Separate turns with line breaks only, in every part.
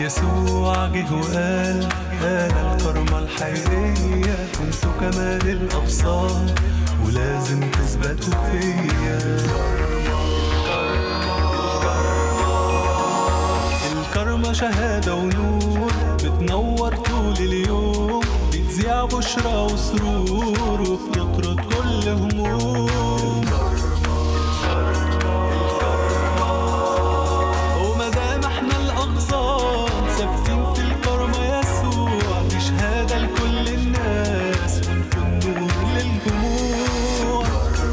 يسوع جه وقال انا الكرمة الحقيقية كنتوا كمان الابصار ولازم تثبتوا فيا الكرمة شهادة ونور بتنور طول اليوم بتذيع بشرى وسرور وبتطرد كل هموم ومادام احنا الاقصار ثابتين في الكرمة يسوع دي شهادة لكل الناس ونكون نور للجموع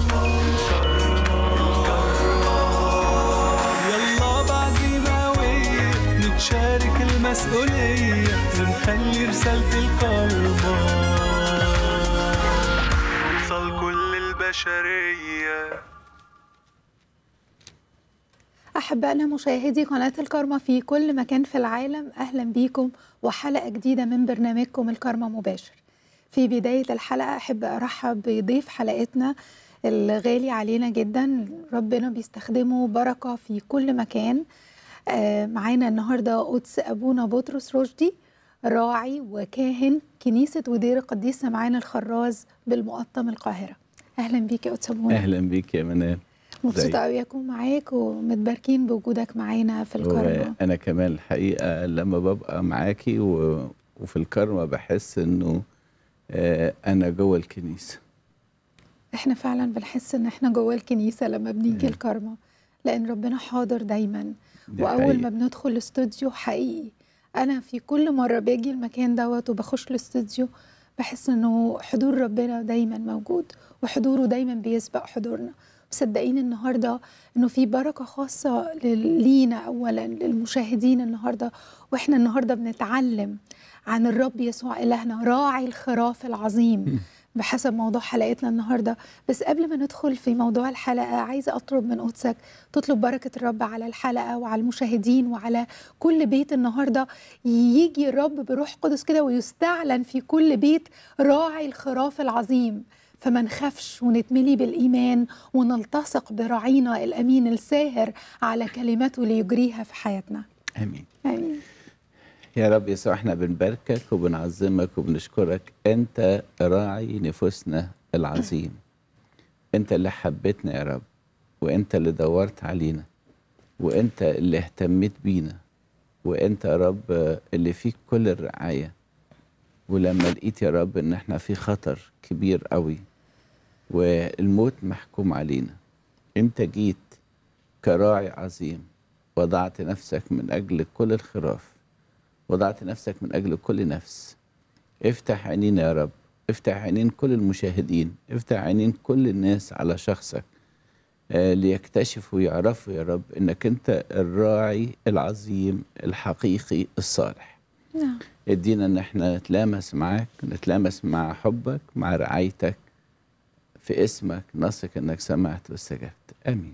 يلا بعزيمة قوية نتشارك المسؤولية ونخلي رسالة الكرمة توصل كل البشرية
أحبائنا مشاهدي قناة الكرمة في كل مكان في العالم أهلا بيكم وحلقة جديدة من برنامجكم الكرمة مباشر في بداية الحلقة أحب أرحب بضيف حلقتنا الغالي علينا جدا ربنا بيستخدمه بركة في كل مكان آه، معانا النهاردة قدس أبونا بطرس رشدي راعي وكاهن كنيسة ودير القديس سمعان الخراز بالمقطم القاهرة أهلا بيك يا قدس أبونا
اهلا بيك يا منال
مبسوطة
ازيك؟
قوي أكون معاك ومتباركين بوجودك معانا في الكرمة
وانا كمان الحقيقه لما ببقى معاكي و... وفي الكرمه بحس انه آه، انا جوه الكنيسه
احنا فعلا بنحس ان احنا جوه الكنيسة لما بنيجي
مم.
الكرمة لأن ربنا حاضر دايما
دي
وأول
حقيقة.
ما بندخل الاستوديو حقيقي أنا في كل مرة باجي المكان دوت وبخش الاستوديو بحس إنه حضور ربنا دايما موجود وحضوره دايما بيسبق حضورنا مصدقين النهارده انه في بركه خاصه لل- لينا اولا للمشاهدين النهارده واحنا النهارده بنتعلم عن الرب يسوع الهنا راعي الخراف العظيم بحسب موضوع حلقتنا النهارده بس قبل ما ندخل في موضوع الحلقه عايزه اطلب من قدسك تطلب بركه الرب على الحلقه وعلى المشاهدين وعلى كل بيت النهارده يجي الرب بروح قدس كده ويستعلن في كل بيت راعي الخراف العظيم فما نخافش ونتملي بالإيمان ونلتصق براعينا الأمين الساهر على كلمته ليجريها في حياتنا
امين
آمين
يا رب يسوع احنا بنباركك وبنعظمك وبنشكرك انت راعي نفوسنا العظيم انت اللي حبيتنا يا رب وانت اللي دورت علينا وانت اللي اهتميت بينا وانت يا رب اللي فيك كل الرعايه ولما لقيت يا رب ان احنا في خطر كبير قوي والموت محكوم علينا انت جيت كراعي عظيم وضعت نفسك من اجل كل الخراف وضعت نفسك من اجل كل نفس افتح عينينا يا رب افتح عينين كل المشاهدين افتح عينين كل الناس على شخصك آه، ليكتشفوا ويعرفوا يا رب انك انت الراعي العظيم الحقيقي الصالح
نعم
ادينا ان احنا نتلامس معاك نتلامس مع حبك مع رعايتك في اسمك نثق انك سمعت واستجبت امين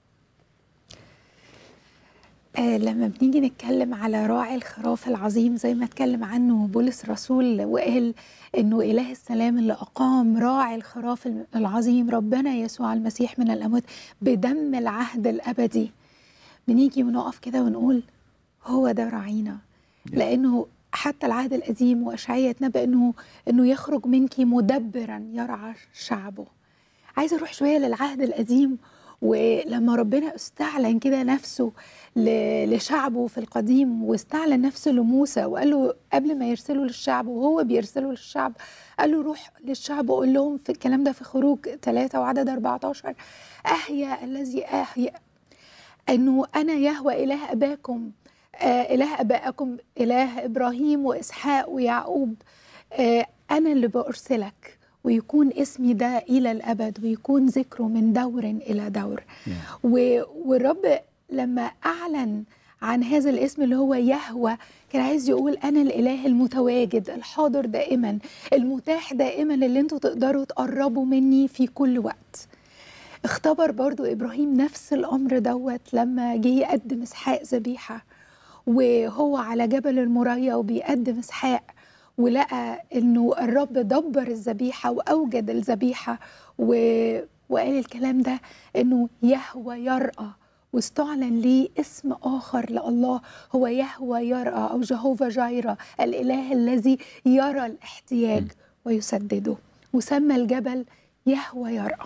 آه لما بنيجي نتكلم على راعي الخراف العظيم زي ما اتكلم عنه بولس الرسول وقال انه اله السلام اللي اقام راعي الخراف العظيم ربنا يسوع المسيح من الاموات بدم العهد الابدي بنيجي ونقف كده ونقول هو ده راعينا لانه حتى العهد القديم واشعياء اتنبأ انه انه يخرج منك مدبرا يرعى شعبه عايزه اروح شويه للعهد القديم ولما ربنا استعلن كده نفسه ل- لشعبه في القديم واستعلن نفسه لموسى وقال له قبل ما يرسله للشعب وهو بيرسله للشعب قال له روح للشعب وقول لهم في الكلام ده في خروج ثلاثة وعدد 14 أحيا الذي أحيا أنه أنا يهوى إله أباكم آه إله أبائكم إله إبراهيم وإسحاق ويعقوب آه أنا اللي بأرسلك ويكون اسمي ده إلى الأبد ويكون ذكره من دور إلى دور و- والرب لما أعلن عن هذا الاسم اللي هو يهوى كان عايز يقول أنا الإله المتواجد الحاضر دائما المتاح دائما اللي انتوا تقدروا تقربوا مني في كل وقت اختبر برضو إبراهيم نفس الأمر دوت لما جه يقدم إسحاق ذبيحة وهو على جبل المريا وبيقدم إسحاق ولقى إنه الرب دبر الذبيحة وأوجد الذبيحة و... وقال الكلام ده إنه يهوى يرأى واستعلن ليه اسم آخر لله هو يهوى يرى أو جهوفا جايرا الإله الذي يرى الاحتياج ويسدده وسمى الجبل يهوى يرى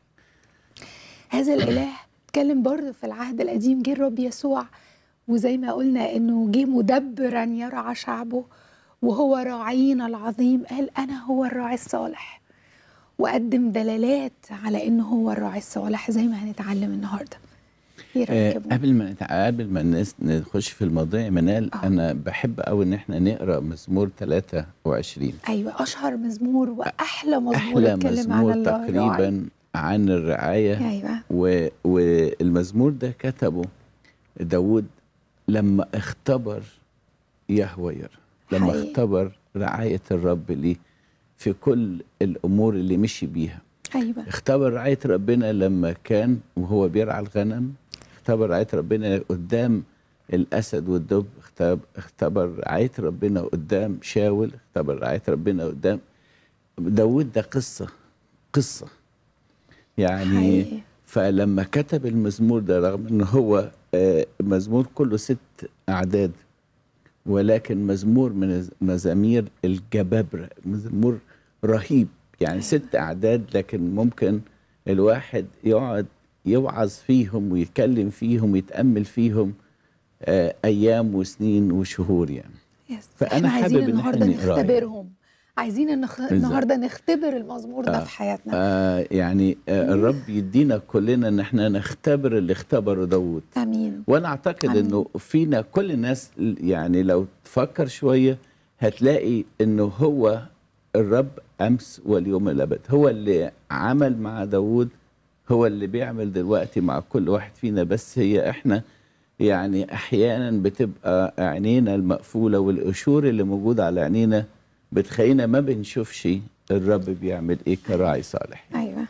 هذا الإله اتكلم برضه في العهد القديم جه الرب يسوع وزي ما قلنا انه جه مدبرا يرعى شعبه وهو راعينا العظيم قال انا هو الراعي الصالح وقدم دلالات على انه هو الراعي الصالح زي ما هنتعلم النهارده ايه رايك
آه
يا ابني؟
قبل ما نتع- قبل ما الناس نخش في الموضوع يا منال
آه.
انا بحب قوي ان احنا نقرا مزمور 23
ايوه اشهر مزمور واحلى مزمور
احلى
اتكلم عن
مزمور
الراعي.
تقريبا عن الرعايه
ايوه
و... والمزمور ده كتبه داود لما اختبر يهوى يرى لما
حقيقي.
اختبر رعاية الرب ليه في كل الأمور اللي مشي بيها
ايوه
اختبر رعاية ربنا لما كان وهو بيرعى الغنم اختبر رعاية ربنا قدام الأسد والدب اختبر, اختبر رعاية ربنا قدام شاول اختبر رعاية ربنا قدام داود ده قصة قصة يعني
حقيقي.
فلما كتب المزمور ده رغم ان هو آه، مزمور كله ست اعداد ولكن مزمور من مزامير الجبابرة مزمور رهيب يعني ست اعداد لكن ممكن الواحد يقعد يوعظ فيهم ويتكلم فيهم ويتامل فيهم آه، ايام وسنين وشهور يعني
يس.
فأنا
احنا عايزين
حابب إن إحنا
النهارده
نقراه يعني.
نختبرهم عايزين النخ... النهارده نختبر المزمور ده
آه.
في حياتنا
آه يعني آه الرب يدينا كلنا ان احنا نختبر اللي اختبره داود
امين
وانا اعتقد
أمين.
انه فينا كل الناس يعني لو تفكر شويه هتلاقي انه هو الرب امس واليوم الابد هو اللي عمل مع داود هو اللي بيعمل دلوقتي مع كل واحد فينا بس هي احنا يعني احيانا بتبقى عينينا المقفوله والقشور اللي موجوده على عينينا بتخلينا ما بنشوفش الرب بيعمل ايه كراعي صالح
ايوه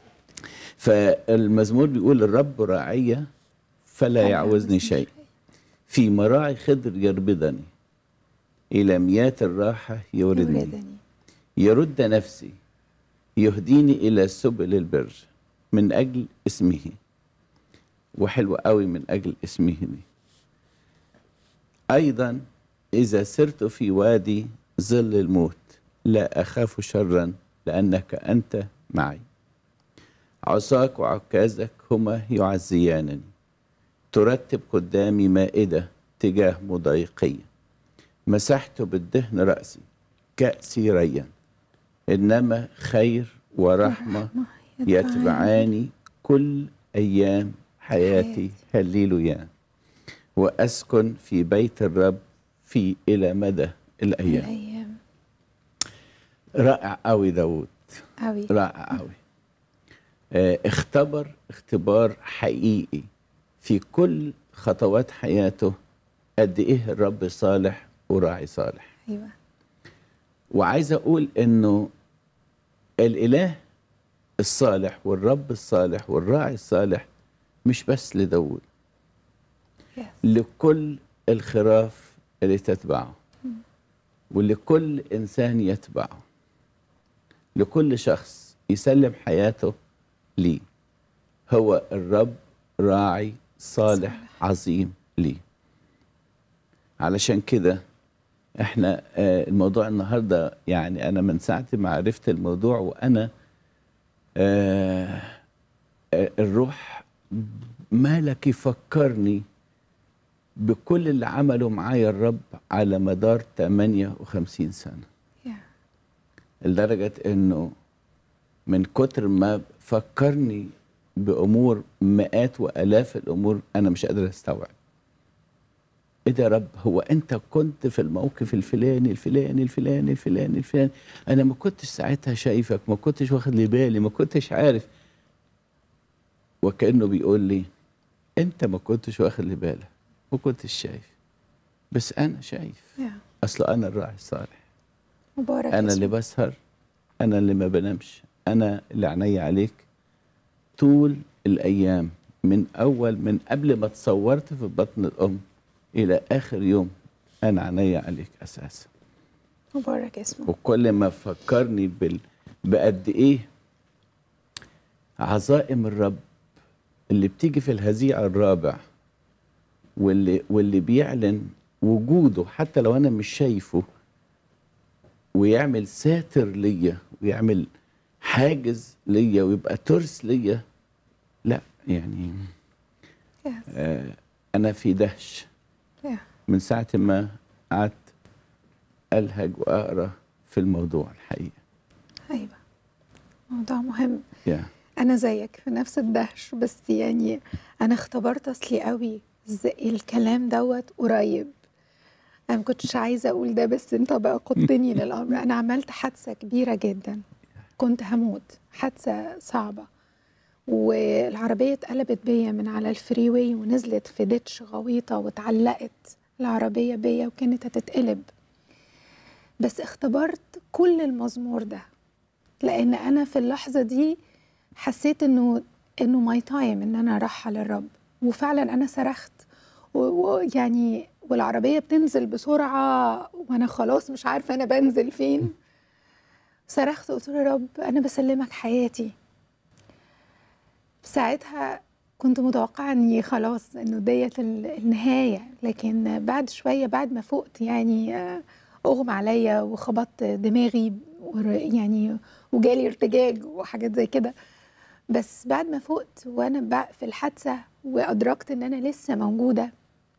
فالمزمور بيقول الرب راعية فلا يعوزني شيء في مراعي خضر يربضني إلى مياه الراحة يوردني
يوردني
يرد نفسي يهديني إلى سبل البر من أجل اسمه وحلو قوي من أجل اسمه دي أيضا إذا سرت في وادي ظل الموت لا أخاف شرا لأنك أنت معي عصاك وعكازك هما يعزيانني ترتب قدامي مائدة تجاه مضايقية مسحت بالدهن رأسي كأسي ريا إنما خير ورحمة يتبعاني كل أيام حياتي هللويا وأسكن في بيت الرب في إلى مدى الأيام
الايام
رائع قوي داود
قوي
رائع قوي آه، اختبر اختبار حقيقي في كل خطوات حياته قد ايه الرب صالح وراعي صالح
ايوه
وعايز اقول انه الاله الصالح والرب الصالح والراعي الصالح مش بس لداود
يس
لكل الخراف اللي تتبعه ولكل انسان يتبعه لكل شخص يسلم حياته ليه هو الرب راعي صالح
صالح.
عظيم ليه علشان كده احنا آه، الموضوع النهارده يعني انا من ساعه ما عرفت الموضوع وانا آه، آه، الروح مالك يفكرني بكل اللي عمله معايا الرب على مدار 58 سنة
يا
لدرجة انه من كتر ما فكرني بأمور مئات وآلاف الأمور أنا مش قادر أستوعب إيه ده يا رب هو أنت كنت في الموقف الفلاني الفلاني الفلاني الفلاني الفلاني أنا ما كنتش ساعتها شايفك ما كنتش واخد لي بالي ما كنتش عارف وكأنه بيقول لي أنت ما كنتش واخد لي بالك ما كنتش شايف بس أنا شايف
يا
أصل أنا الراعي الصالح
مبارك
انا اللي
اسمه.
بسهر انا اللي ما بنامش انا اللي عينيا عليك طول الايام من اول من قبل ما تصورت في بطن الام الى اخر يوم انا عينيا عليك اساسا
مبارك اسمه
وكل ما فكرني بال... بقد ايه عظائم الرب اللي بتيجي في الهزيع الرابع واللي واللي بيعلن وجوده حتى لو انا مش شايفه ويعمل ساتر ليا ويعمل حاجز ليا ويبقى ترس ليا لا يعني
Yes.
آه انا في دهش
Yeah.
من ساعه ما قعدت الهج واقرا في الموضوع الحقيقه
ايوه موضوع مهم
يا
انا زيك في نفس الدهش بس يعني انا اختبرت اصلي قوي زي الكلام دوت قريب انا ما كنتش عايزه اقول ده بس انت بقى قدتني للامر انا عملت حادثه كبيره جدا كنت هموت حادثه صعبه والعربيه اتقلبت بيا من على الفريوي ونزلت في ديتش غويطه واتعلقت العربيه بيا وكانت هتتقلب بس اختبرت كل المزمور ده لان انا في اللحظه دي حسيت انه انه ماي تايم ان انا ارحل الرب وفعلا انا صرخت ويعني والعربيه بتنزل بسرعه وانا خلاص مش عارفه انا بنزل فين صرخت قلت له يا رب انا بسلمك حياتي ساعتها كنت متوقعه اني خلاص انه ديت ال- النهايه لكن بعد شويه بعد ما فقت يعني آه، اغمى عليا وخبطت دماغي ور- يعني وجالي ارتجاج وحاجات زي كده بس بعد ما فقت وانا بق- في الحادثه وادركت ان انا لسه موجوده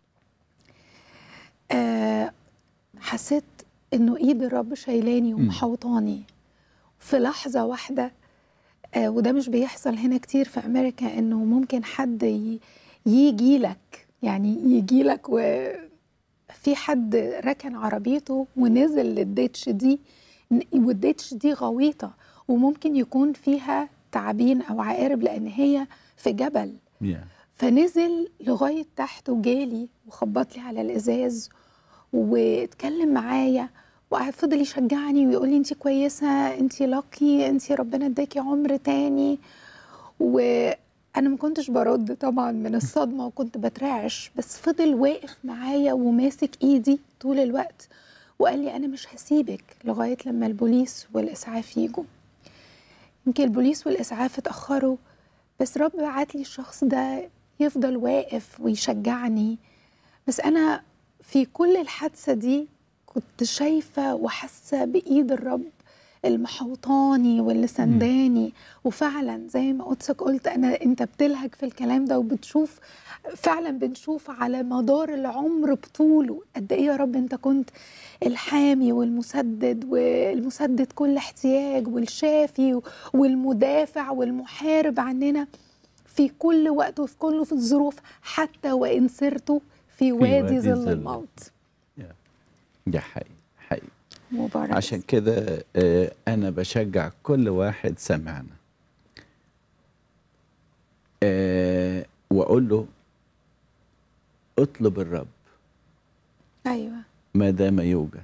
آه حسيت انه ايد الرب شايلاني ومحوطاني في لحظه واحده آه وده مش بيحصل هنا كتير في امريكا انه ممكن حد ي- يجي لك يعني يجي لك وفي حد ركن عربيته ونزل للديتش دي والديتش دي غويطه وممكن يكون فيها تعابين او عقارب لان هي في جبل
يا
فنزل لغايه تحت وجالي وخبط لي على الازاز واتكلم معايا وقعد فضل يشجعني ويقول لي انت كويسه انت لاكي انت ربنا اداكي عمر تاني وانا ما كنتش برد طبعا من الصدمه وكنت بترعش بس فضل واقف معايا وماسك ايدي طول الوقت وقال لي انا مش هسيبك لغايه لما البوليس والاسعاف يجوا يمكن البوليس والاسعاف اتاخروا بس رب بعت لي الشخص ده يفضل واقف ويشجعني بس انا في كل الحادثه دي كنت شايفه وحاسه بايد الرب المحوطاني واللي سنداني وفعلا زي ما قدسك قلت انا انت بتلهج في الكلام ده وبتشوف فعلا بنشوف على مدار العمر بطوله قد ايه يا رب انت كنت الحامي والمسدد والمسدد كل احتياج والشافي والمدافع والمحارب عننا في كل وقت وفي كل في الظروف حتى وان سرت في وادي
وادي
ظل
ظل.
الموت
يا ده حقيقي حقيقي
مبارك
عشان كده آه، انا بشجع كل واحد سمعنا آه، واقول له اطلب الرب
ايوه
ما دام يوجد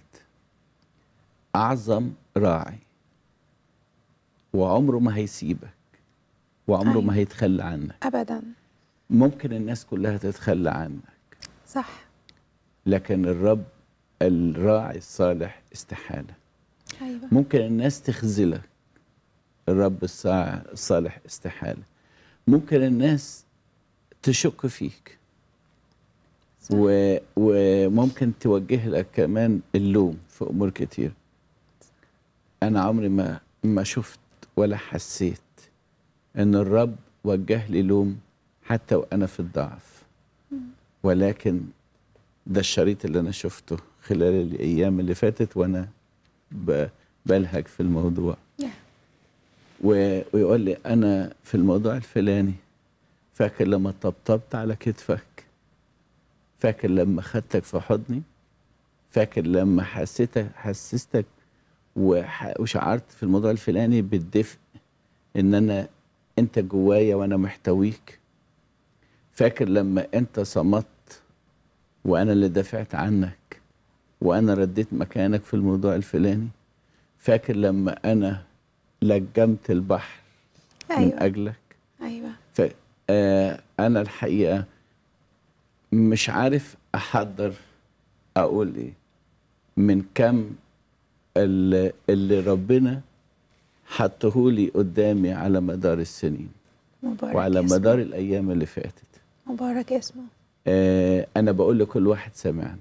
اعظم راعي وعمره ما هيسيبك وعمره
أيوة.
ما هيتخلى عنك
ابدا
ممكن الناس كلها تتخلى عنك
صح
لكن الرب الراعي الصالح استحاله
ايوه
ممكن الناس تخذلك الرب الصا- الصالح استحالة ممكن الناس تشك فيك
صح.
و... وممكن توجه لك كمان اللوم في أمور كتير أنا عمري ما ما شفت ولا حسيت إن الرب وجه لي لوم حتى وأنا في الضعف ولكن ده الشريط اللي أنا شفته خلال الأيام اللي فاتت وأنا ب... بلهج في الموضوع
Yeah.
و... ويقول لي انا في الموضوع الفلاني فاكر لما طبطبت على كتفك فاكر لما خدتك في حضني فاكر لما حسيتك حسستك وح... وشعرت في الموضوع الفلاني بالدفء ان انا انت جوايا وانا محتويك فاكر لما انت صمت وانا اللي دافعت عنك وانا رديت مكانك في الموضوع الفلاني فاكر لما انا لجمت البحر من
ايوه
اجلك
ايوه
ف آه، انا الحقيقه مش عارف احضر اقول ايه من كم اللي, اللي ربنا حطهولي قدامي على مدار السنين
مبارك
وعلى
اسمه.
مدار الايام اللي فاتت
مبارك اسمه
آه، أنا بقول لكل واحد سمعنا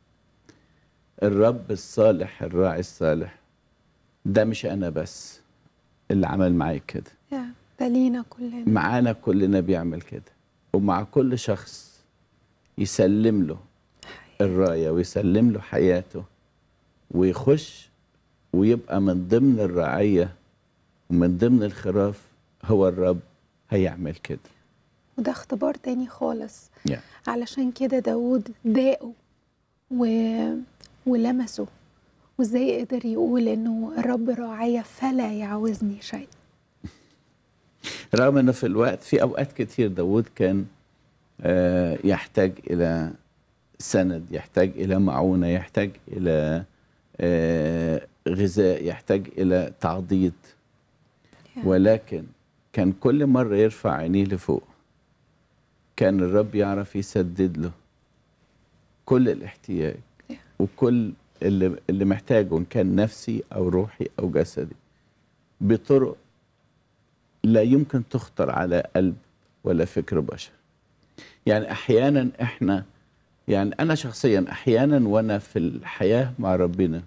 الرب الصالح الراعي الصالح ده مش أنا بس اللي عمل معايا كده
يا ده لينا كلنا
معانا كلنا بيعمل كده ومع كل شخص يسلم له الراية ويسلم له حياته ويخش ويبقى من ضمن الرعية ومن ضمن الخراف هو الرب هيعمل كده
وده اختبار تاني خالص
yeah.
علشان كده داود داقه و... ولمسه وازاي قدر يقول انه الرب راعية فلا يعوزني شيء
رغم انه في الوقت في اوقات كتير داود كان آه، يحتاج الى سند يحتاج الى معونه يحتاج الى آه، غذاء يحتاج الى تعضيد ولكن كان كل مره يرفع عينيه لفوق كان الرب يعرف يسدد له كل الاحتياج وكل اللي اللي محتاجه ان كان نفسي او روحي او جسدي بطرق لا يمكن تخطر على قلب ولا فكر بشر يعني احيانا احنا يعني انا شخصيا احيانا وانا في الحياه مع ربنا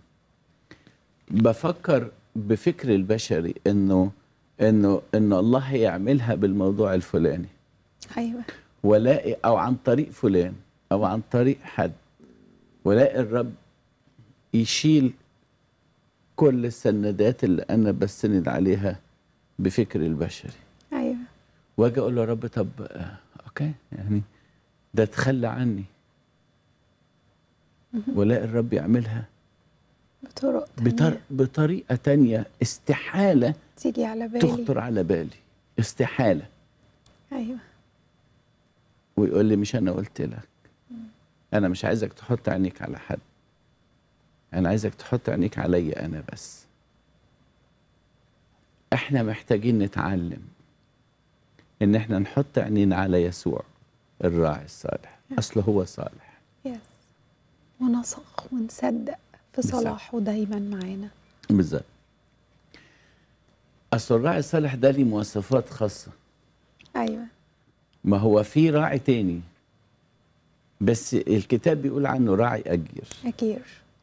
بفكر بفكر البشري انه انه انه الله هيعملها بالموضوع الفلاني
ايوه
ولاقي او عن طريق فلان او عن طريق حد ولاقي الرب يشيل كل السندات اللي انا بستند عليها بفكر البشري
ايوه
واجي اقول له يا رب طب آه، اوكي يعني ده تخلى عني ولاقي الرب يعملها
بطرق
بطر...
تانية
بطريقه تانية استحاله
تيجي على بالي
تخطر على بالي استحاله
ايوه
ويقول لي مش انا قلت لك انا مش عايزك تحط عينيك على حد انا عايزك تحط عينيك عليا انا بس احنا محتاجين نتعلم ان احنا نحط عينينا على يسوع الراعي الصالح اصله هو صالح
يس ونثق ونصدق في
بالظبط.
صلاحه دايما معانا
بالظبط اصل الراعي الصالح ده ليه مواصفات خاصه
ايوه
ما هو في راعي تاني بس الكتاب بيقول عنه راعي اجير
اكيد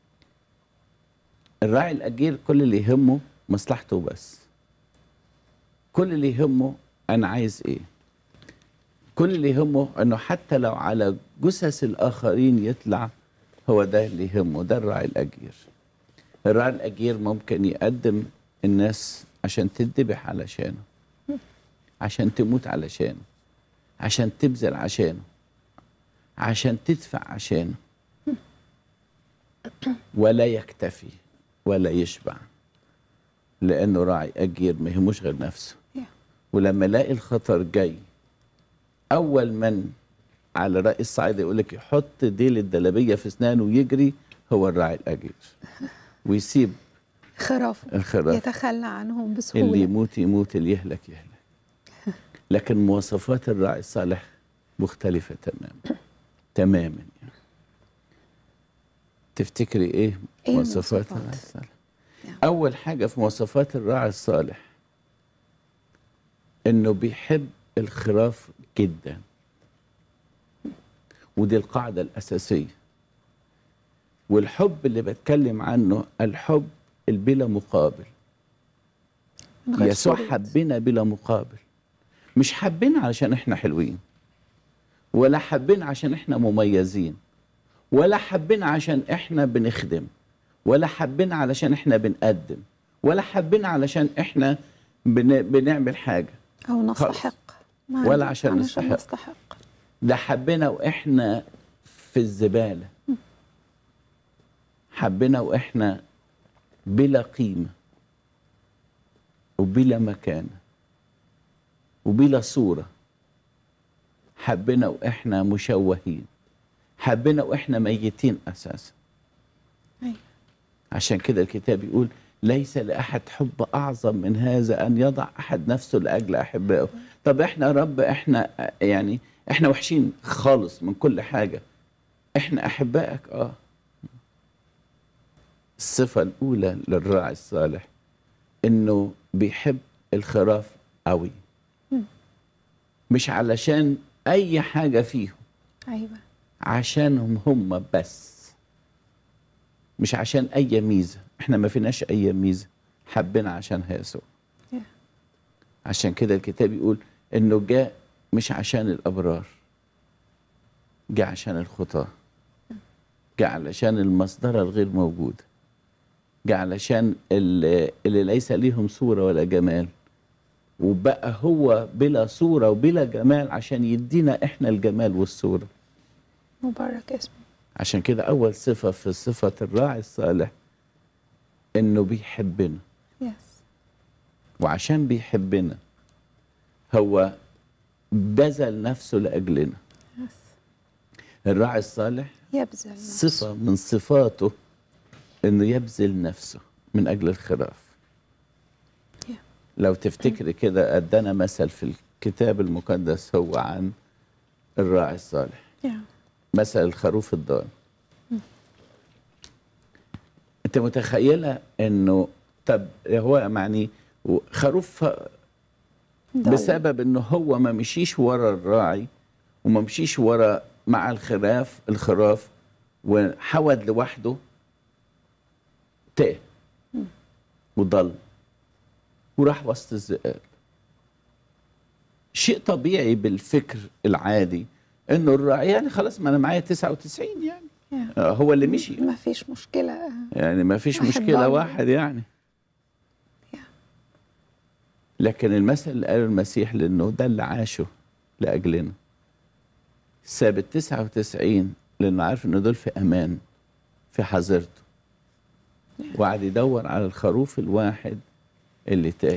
الراعي الاجير كل اللي يهمه مصلحته بس كل اللي يهمه انا عايز ايه كل اللي يهمه انه حتى لو على جثث الاخرين يطلع هو ده اللي يهمه ده الراعي الاجير الراعي الاجير ممكن يقدم الناس عشان تذبح علشانه عشان تموت علشانه عشان تبذل عشانه عشان تدفع عشانه ولا يكتفي ولا يشبع لانه راعي اجير ما يهموش غير نفسه
Yeah.
ولما يلاقي الخطر جاي اول من على راي الصعيد يقول لك يحط ديل الدلبيه في اسنانه ويجري هو الراعي الاجير ويسيب
خرافه
الخراف
يتخلى عنهم
اللي
بسهوله
يموت يموت اللي يهلك يهلك لكن مواصفات الراعي الصالح مختلفة تماما تماما يعني. تفتكري ايه
إيه
مواصفات
المواصفات؟
الراعي الصالح
نعم.
أول حاجة في مواصفات الراعي الصالح إنه بيحب الخراف جدا ودي القاعدة الأساسية والحب اللي بتكلم عنه الحب البلا مقابل
من غير
يسوع
شروط.
حبنا بلا مقابل مش حبنا علشان احنا حلوين ولا حبنا عشان احنا مميزين ولا حبنا عشان احنا بنخدم ولا حبنا علشان احنا بنقدم ولا حبنا علشان احنا بن... بنعمل حاجة
او نستحق ما
ولا
عندي-
عشان نستحق.
نستحق
ده حبنا واحنا في الزبالة حبنا واحنا بلا قيمة وبلا مكانة وبلا صورة حبنا واحنا مشوهين حبنا واحنا ميتين اساسا
أيوة.
عشان كده الكتاب يقول ليس لاحد حب اعظم من هذا ان يضع احد نفسه لاجل احبائه طب احنا يا رب احنا يعني احنا وحشين خالص من كل حاجه احنا احبائك اه الصفه الاولى للراعي الصالح انه بيحب الخراف قوي مش علشان اي حاجه فيهم
ايوه
عشانهم هم بس مش عشان اي ميزه احنا ما فيناش اي ميزه حبنا عشانها يسوع
Yeah.
عشان كده الكتاب يقول انه جاء مش عشان الابرار جاء عشان الخطاه جاء علشان المصدرة الغير موجودة جاء علشان اللي, اللي ليس ليهم صورة ولا جمال وبقى هو بلا صورة وبلا جمال عشان يدينا احنا الجمال والصورة
مبارك اسمه
عشان كده أول صفة في صفة الراعي الصالح إنه بيحبنا
يس
وعشان بيحبنا هو بذل نفسه لأجلنا
يس
الراعي الصالح
يبذل نفسه.
صفة من صفاته إنه يبذل نفسه من أجل الخراف
Yeah.
لو تفتكري كده أدانا مثل في الكتاب المقدس هو عن الراعي الصالح
Yeah.
مثل الخروف الضال انت متخيله انه طب هو يعني خروف
ضل.
بسبب انه هو ما مشيش ورا الراعي وما مشيش ورا مع الخراف الخراف وحود لوحده تاه وضل وراح وسط الذئاب شيء طبيعي بالفكر العادي انه الراعي يعني خلاص ما انا معايا 99 يعني
Yeah.
آه، هو اللي مشي
ما فيش مشكلة
يعني ما فيش
واحد
مشكلة
ضال.
واحد يعني
Yeah.
لكن المثل اللي قاله المسيح لأنه ده اللي عاشه لأجلنا ساب ال 99 لأنه عارف إن دول في أمان في حظيرته وقعد يدور على الخروف الواحد اللي تايه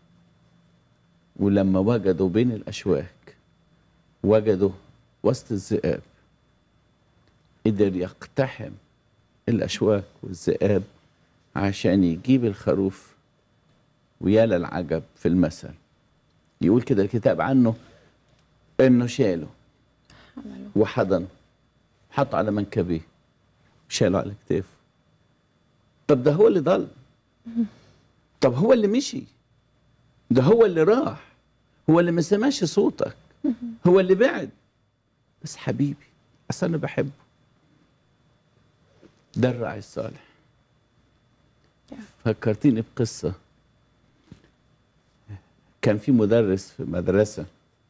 ولما وجدوا بين الأشواك وجدوا وسط الذئاب قدر يقتحم الأشواك والذئاب عشان يجيب الخروف ويا للعجب في المثل يقول كده الكتاب عنه انه شاله
عملوا
وحضنه حطه على منكبيه شاله على كتافه طب ده هو اللي ضل طب هو اللي مشي ده هو اللي راح هو اللي ما سمعش صوتك هو اللي بعد بس حبيبي اصل انا بحبه ده الراعي الصالح فكرتيني بقصه كان في مدرس في مدرسه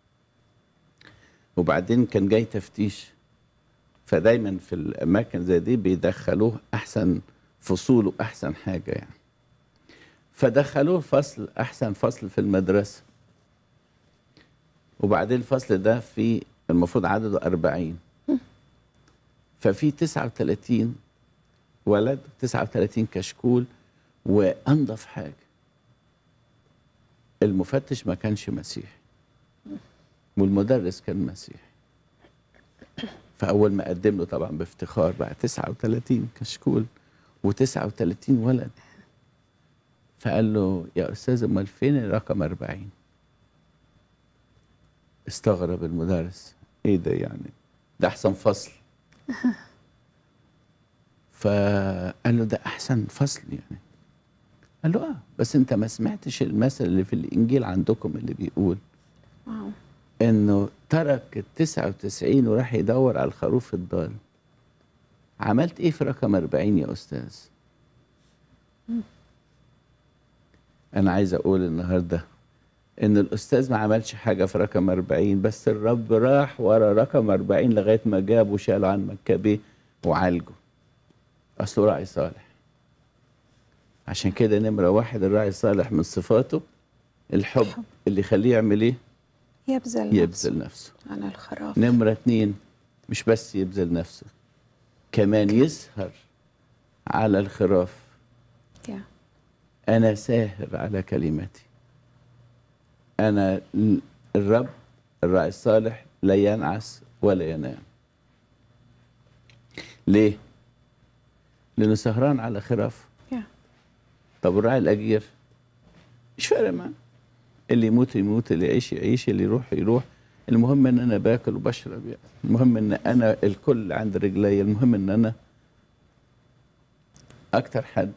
وبعدين كان جاي تفتيش فدايما في الاماكن زي دي بيدخلوه احسن فصول واحسن حاجه يعني فدخلوه فصل احسن فصل في المدرسه وبعدين الفصل ده في المفروض عدده 40 ففي 39 ولد 39 كشكول وانضف حاجه المفتش ما كانش مسيحي والمدرس كان مسيحي فاول ما قدم له طبعا بافتخار بقى 39 كشكول و39 ولد فقال له يا استاذ امال فين الرقم 40 استغرب المدرس ايه ده يعني ده احسن فصل فقال له ده احسن فصل يعني قال له اه بس انت ما سمعتش المثل اللي في الانجيل عندكم اللي بيقول
واو
انه ترك ال 99 وراح يدور على الخروف الضال عملت ايه في رقم 40 يا استاذ انا عايز اقول النهارده ان الاستاذ ما عملش حاجه في رقم 40 بس الرب راح ورا رقم 40 لغايه ما جابه وشاله عن مكابيه وعالجه اصله راعي صالح عشان كده نمره واحد الراعي الصالح من صفاته الحب
الحب.
اللي يخليه يعمل ايه
يبذل نفسه
يبذل نفسه
عن الخراف
نمرة اتنين مش بس يبذل نفسه كمان يسهر على الخراف
يا
أنا ساهر على كلمتي أنا ل- الرب الراعي الصالح لا ينعس ولا ينام ليه؟ لأنه سهران على خرافه
يا
طب الراعي الأجير مش فارق معاه اللي يموت يموت اللي يعيش يعيش اللي يروح يروح المهم ان انا باكل وبشرب يعني المهم ان انا الكل عند رجلي المهم ان انا اكتر حد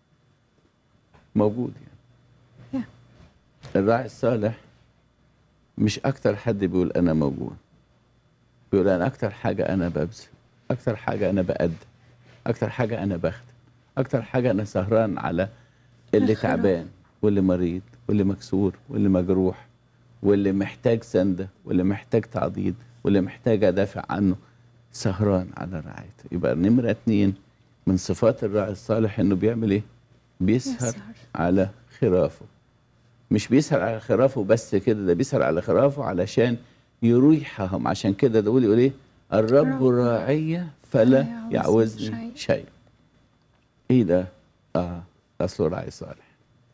موجود يعني
يا
الراعي الصالح مش اكتر حد بيقول انا موجود بيقول انا اكتر حاجه انا ببذل اكتر حاجه انا بقدم اكتر حاجه انا بخدم اكتر حاجه انا سهران على اللي
الخراف.
تعبان واللي مريض واللي مكسور واللي مجروح واللي محتاج سنده واللي محتاج تعضيد واللي محتاج ادافع عنه سهران على رعايته يبقى نمره اتنين من صفات الراعي الصالح انه بيعمل ايه؟ بيسهر
يسهر.
على خرافه مش بيسهر على خرافه بس كده ده بيسهر على خرافه علشان يريحهم عشان كده ده يقول ايه الرب
رب
راعية فلا
لا يعوزني
يعوزني
شيء.
شيء ايه ده اه اصله راعي صالح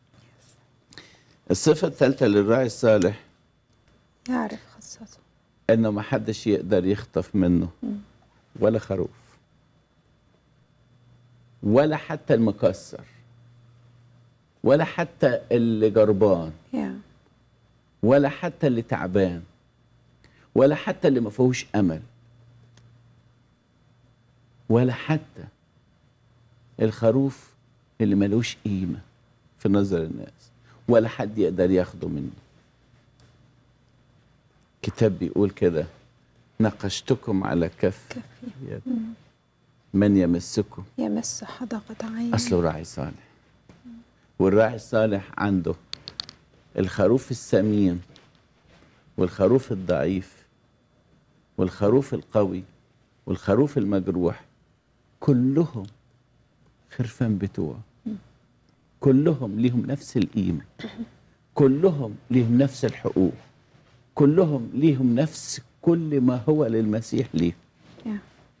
الصفة الثالثة للراعي الصالح
يعرف خاصته
انه ما حدش يقدر يخطف منه ولا خروف ولا حتى المكسر ولا حتى اللي جربان
يا
ولا حتى اللي تعبان ولا حتى اللي ما فيهوش امل ولا حتى الخروف اللي ملوش قيمه في نظر الناس ولا حد يقدر ياخده مني كتاب بيقول كده نقشتكم على كف
كفي
يد من يمسكم
يمس حدقة عيني
اصله راعي صالح والراعي الصالح عنده الخروف السمين والخروف الضعيف والخروف القوي والخروف المجروح كلهم خرفان بتوعه كلهم ليهم نفس القيمة كلهم ليهم نفس الحقوق كلهم ليهم نفس كل ما هو للمسيح ليه
يا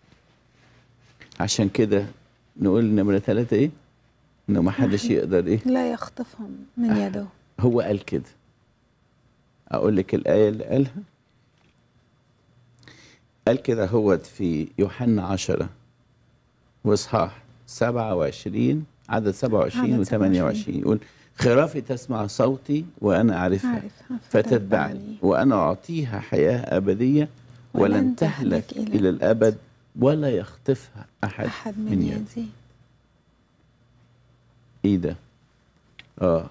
عشان كده نقول نمرة ثلاثة ايه انه ما حدش يقدر ايه
لا يخطفهم من يده
هو قال كده اقول لك الايه اللي قالها قال كده هو في يوحنا عشرة واصحاح 27 عدد 27 و
عدد
28 يقول خرافي تسمع صوتي وانا اعرفها
عارفها
فتتبعني وانا اعطيها حياه ابديه ولن
ولن
تهلك
تهلك إلى
الى الابد ولا يخطفها احد,
أحد
من
من
يدي
يدي
ايه ده اه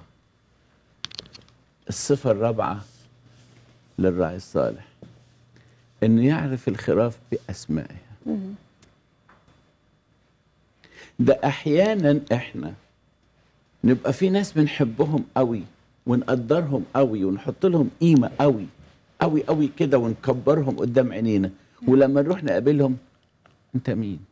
الصفة الرابعة للراعي الصالح انه يعرف الخراف باسمائها
مم.
ده احيانا احنا نبقى في ناس بنحبهم قوي ونقدرهم قوي ونحط لهم قيمة قوي قوي قوي كده ونكبرهم قدام عينينا ولما نروح نقابلهم انت مين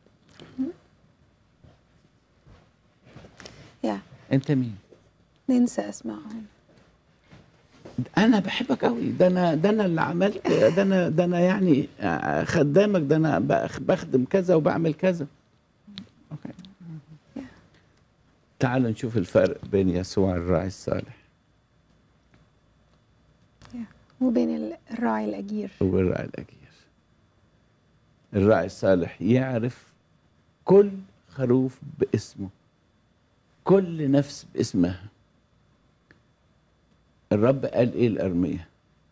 يا
انت مين
ننسى أسمائهم
انا بحبك قوي ده انا ده انا اللي عملت ده انا ده انا يعني خدامك ده انا بخ- بخدم كذا وبعمل كذا أوكي. تعالوا نشوف الفرق بين يسوع الراعي الصالح
يا. وبين ال- الراعي الأجير
والراعي الاجير الراعي الصالح يعرف كل خروف باسمه كل نفس باسمها الرب قال ايه الارميه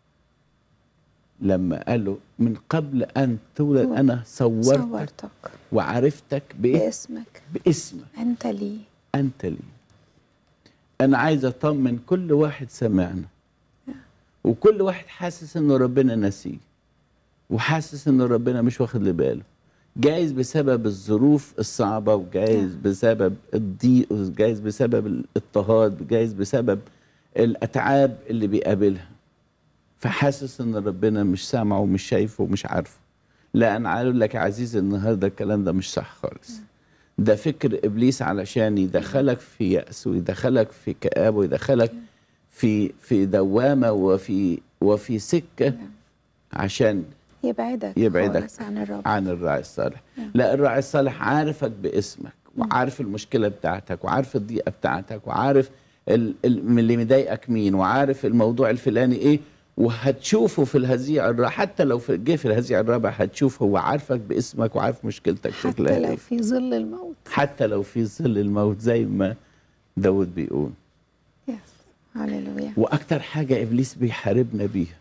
لما قال له من قبل ان تولد انا صورتك
صورتك
وعرفتك بايه
باسمك
باسمك
أنت لي
انت لي انا عايز اطمن كل واحد سمعنا وكل واحد حاسس انه ربنا نسيه وحاسس انه ربنا مش واخد لي باله جايز بسبب الظروف الصعبة وجايز بسبب الضيق وجايز بسبب الاضطهاد جايز بسبب الأتعاب اللي بيقابلها فحاسس ان ربنا مش سامعه ومش شايفه ومش عارفه لا انا اقول لك يا عزيزي النهارده الكلام ده مش صح خالص ده فكر ابليس علشان يدخلك في يأس ويدخلك في كآبه ويدخلك في في دوامه وفي وفي سكه عشان
يبعدك
يبعدك
خالص عن الرب
عن الراعي الصالح
نعم.
لا الراعي الصالح عارفك باسمك وعارف المشكله بتاعتك وعارف الضيقه بتاعتك وعارف ال- ال- من اللي مضايقك مين وعارف الموضوع الفلاني ايه وهتشوفه في الهزيع الرابع حتى لو في جه في الهزيع الرابع هتشوف هو عارفك باسمك وعارف مشكلتك شكلها
حتى لو
ايه
في ظل الموت
حتى لو في ظل الموت زي ما داود بيقول
يس هللويا
واكتر حاجه ابليس بيحاربنا بيها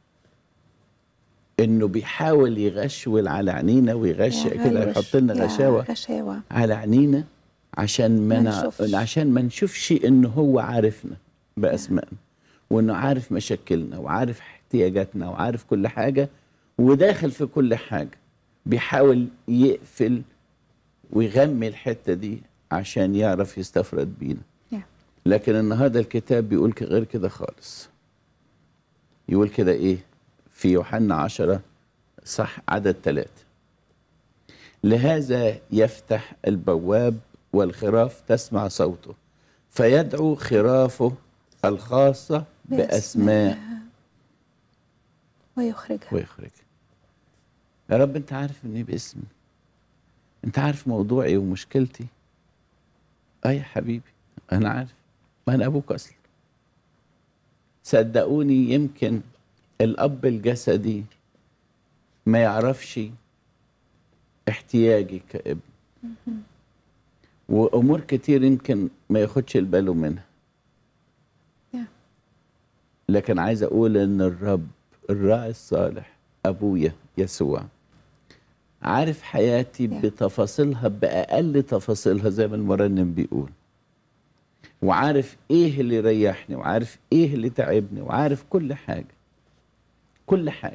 انه بيحاول يغشول على عينينا ويغش كده
يغلوش.
يحط لنا
يا
غشاوه
غشاوة
على عينينا عشان ما
ما
نع-
نشوفش.
عشان ما نشوفش ان هو عارفنا باسمائنا وانه عارف مشاكلنا وعارف احتياجاتنا وعارف كل حاجة وداخل في كل حاجة بيحاول يقفل ويغمي الحتة دي عشان يعرف يستفرد بينا
نعم.
لكن النهارده الكتاب بيقول ك- غير كده خالص يقول كده ايه في يوحنا عشرة صح عدد ثلاثة لهذا يفتح البواب والخراف تسمع صوته فيدعو خرافه الخاصة بأسماء
ويخرجها
ويخرج يا رب انت عارف اني باسمي انت عارف موضوعي ومشكلتي اه يا حبيبي انا عارف ما انا ابوك اصلا صدقوني يمكن الاب الجسدي ما يعرفش احتياجي كابن وامور كتير يمكن ما ياخدش الباله منها
نعم.
لكن عايز اقول ان الرب الراعي الصالح ابويا يسوع عارف حياتي
نعم.
بتفاصيلها باقل تفاصيلها زي ما المرنم بيقول وعارف ايه اللي يريحني وعارف ايه اللي تعبني وعارف كل حاجه كل حاجه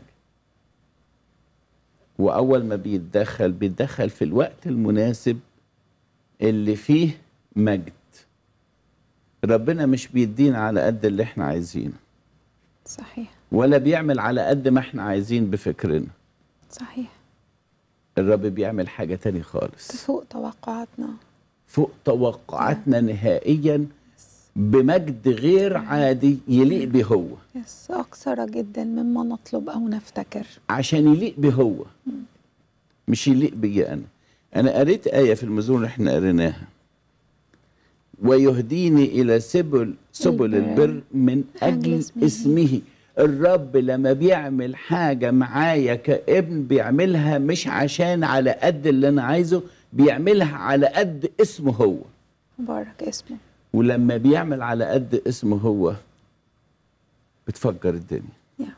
واول ما بيتدخل بيتدخل في الوقت المناسب اللي فيه مجد ربنا مش بيدينا على قد اللي احنا عايزينه
صحيح
ولا بيعمل على قد ما احنا عايزين بفكرنا
صحيح
الرب بيعمل حاجة تاني خالص
تفوق توقعاتنا
فوق توقعاتنا نهائيا بمجد غير عادي يليق به هو
يس أكثر جدا مما نطلب أو نفتكر
عشان يليق به هو مش يليق بي انا انا قريت آية في المزمور اللي احنا قريناها ويهديني إلى سبل سبل
البر
البر من
أجل
أجل
اسمه.
اسمه الرب لما بيعمل حاجة معايا كابن بيعملها مش عشان على قد اللي أنا عايزه بيعملها على قد اسمه هو
مبارك اسمه
ولما بيعمل على قد اسمه هو بتفجر الدنيا
يا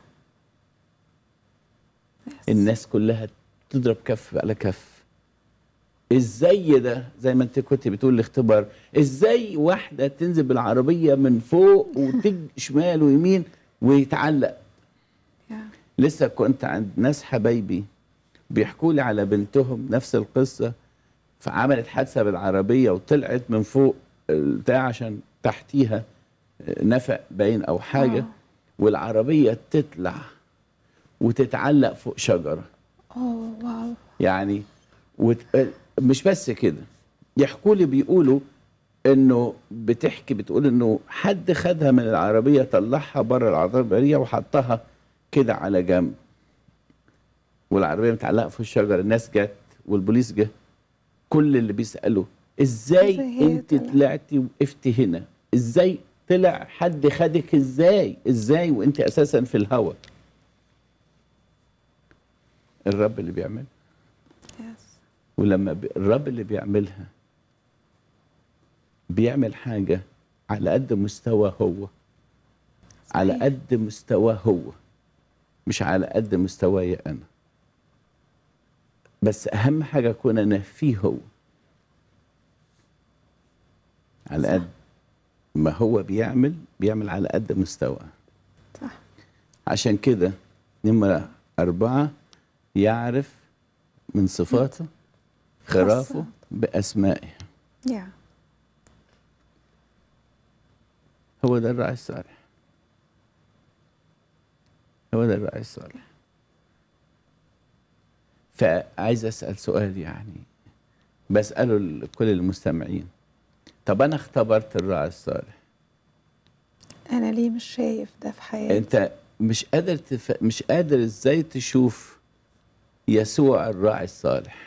يس.
الناس كلها تضرب كف على كف ازاي ده زي ما انت كنت بتقول الاختبار ازاي واحده تنزل بالعربيه من فوق وتج شمال ويمين ويتعلق
يا
لسه كنت عند ناس حبايبي بيحكوا لي على بنتهم نفس القصه فعملت حادثه بالعربيه وطلعت من فوق بتاع عشان تحتيها نفق باين او حاجه
آه.
والعربيه تطلع وتتعلق فوق شجره
أوه واو
يعني وت... مش بس كده يحكوا لي بيقولوا انه بتحكي بتقول انه حد خدها من العربيه طلعها بره العربيه وحطها كده على جنب والعربيه متعلقه في الشجره الناس جت والبوليس جه كل اللي بيسالوا ازاي
إزاي هي
انت
طلعت؟
طلعتي وقفتي هنا ازاي طلع حد خدك ازاي ازاي وانت اساسا في الهواء الرب اللي بيعمل
يس
ولما ب... الرب اللي بيعملها بيعمل حاجة على قد مستوى هو على
صحيح.
قد مستوى هو مش على قد مستواي أنا بس أهم حاجة أكون أنا فيه هو على
صح.
قد ما هو بيعمل بيعمل على قد مستوى
صح
عشان كده نمرة أربعة يعرف من صفاته خرافه
خاصة.
بأسمائه
يا
هو ده الراعي الصالح هو ده الراعي الصالح فعايز أسأل سؤال يعني بسأله لكل المستمعين طب أنا اختبرت الراعي الصالح
أنا ليه مش شايف ده في حياتي
أنت مش قادر تف... مش قادر إزاي تشوف يسوع الراعي الصالح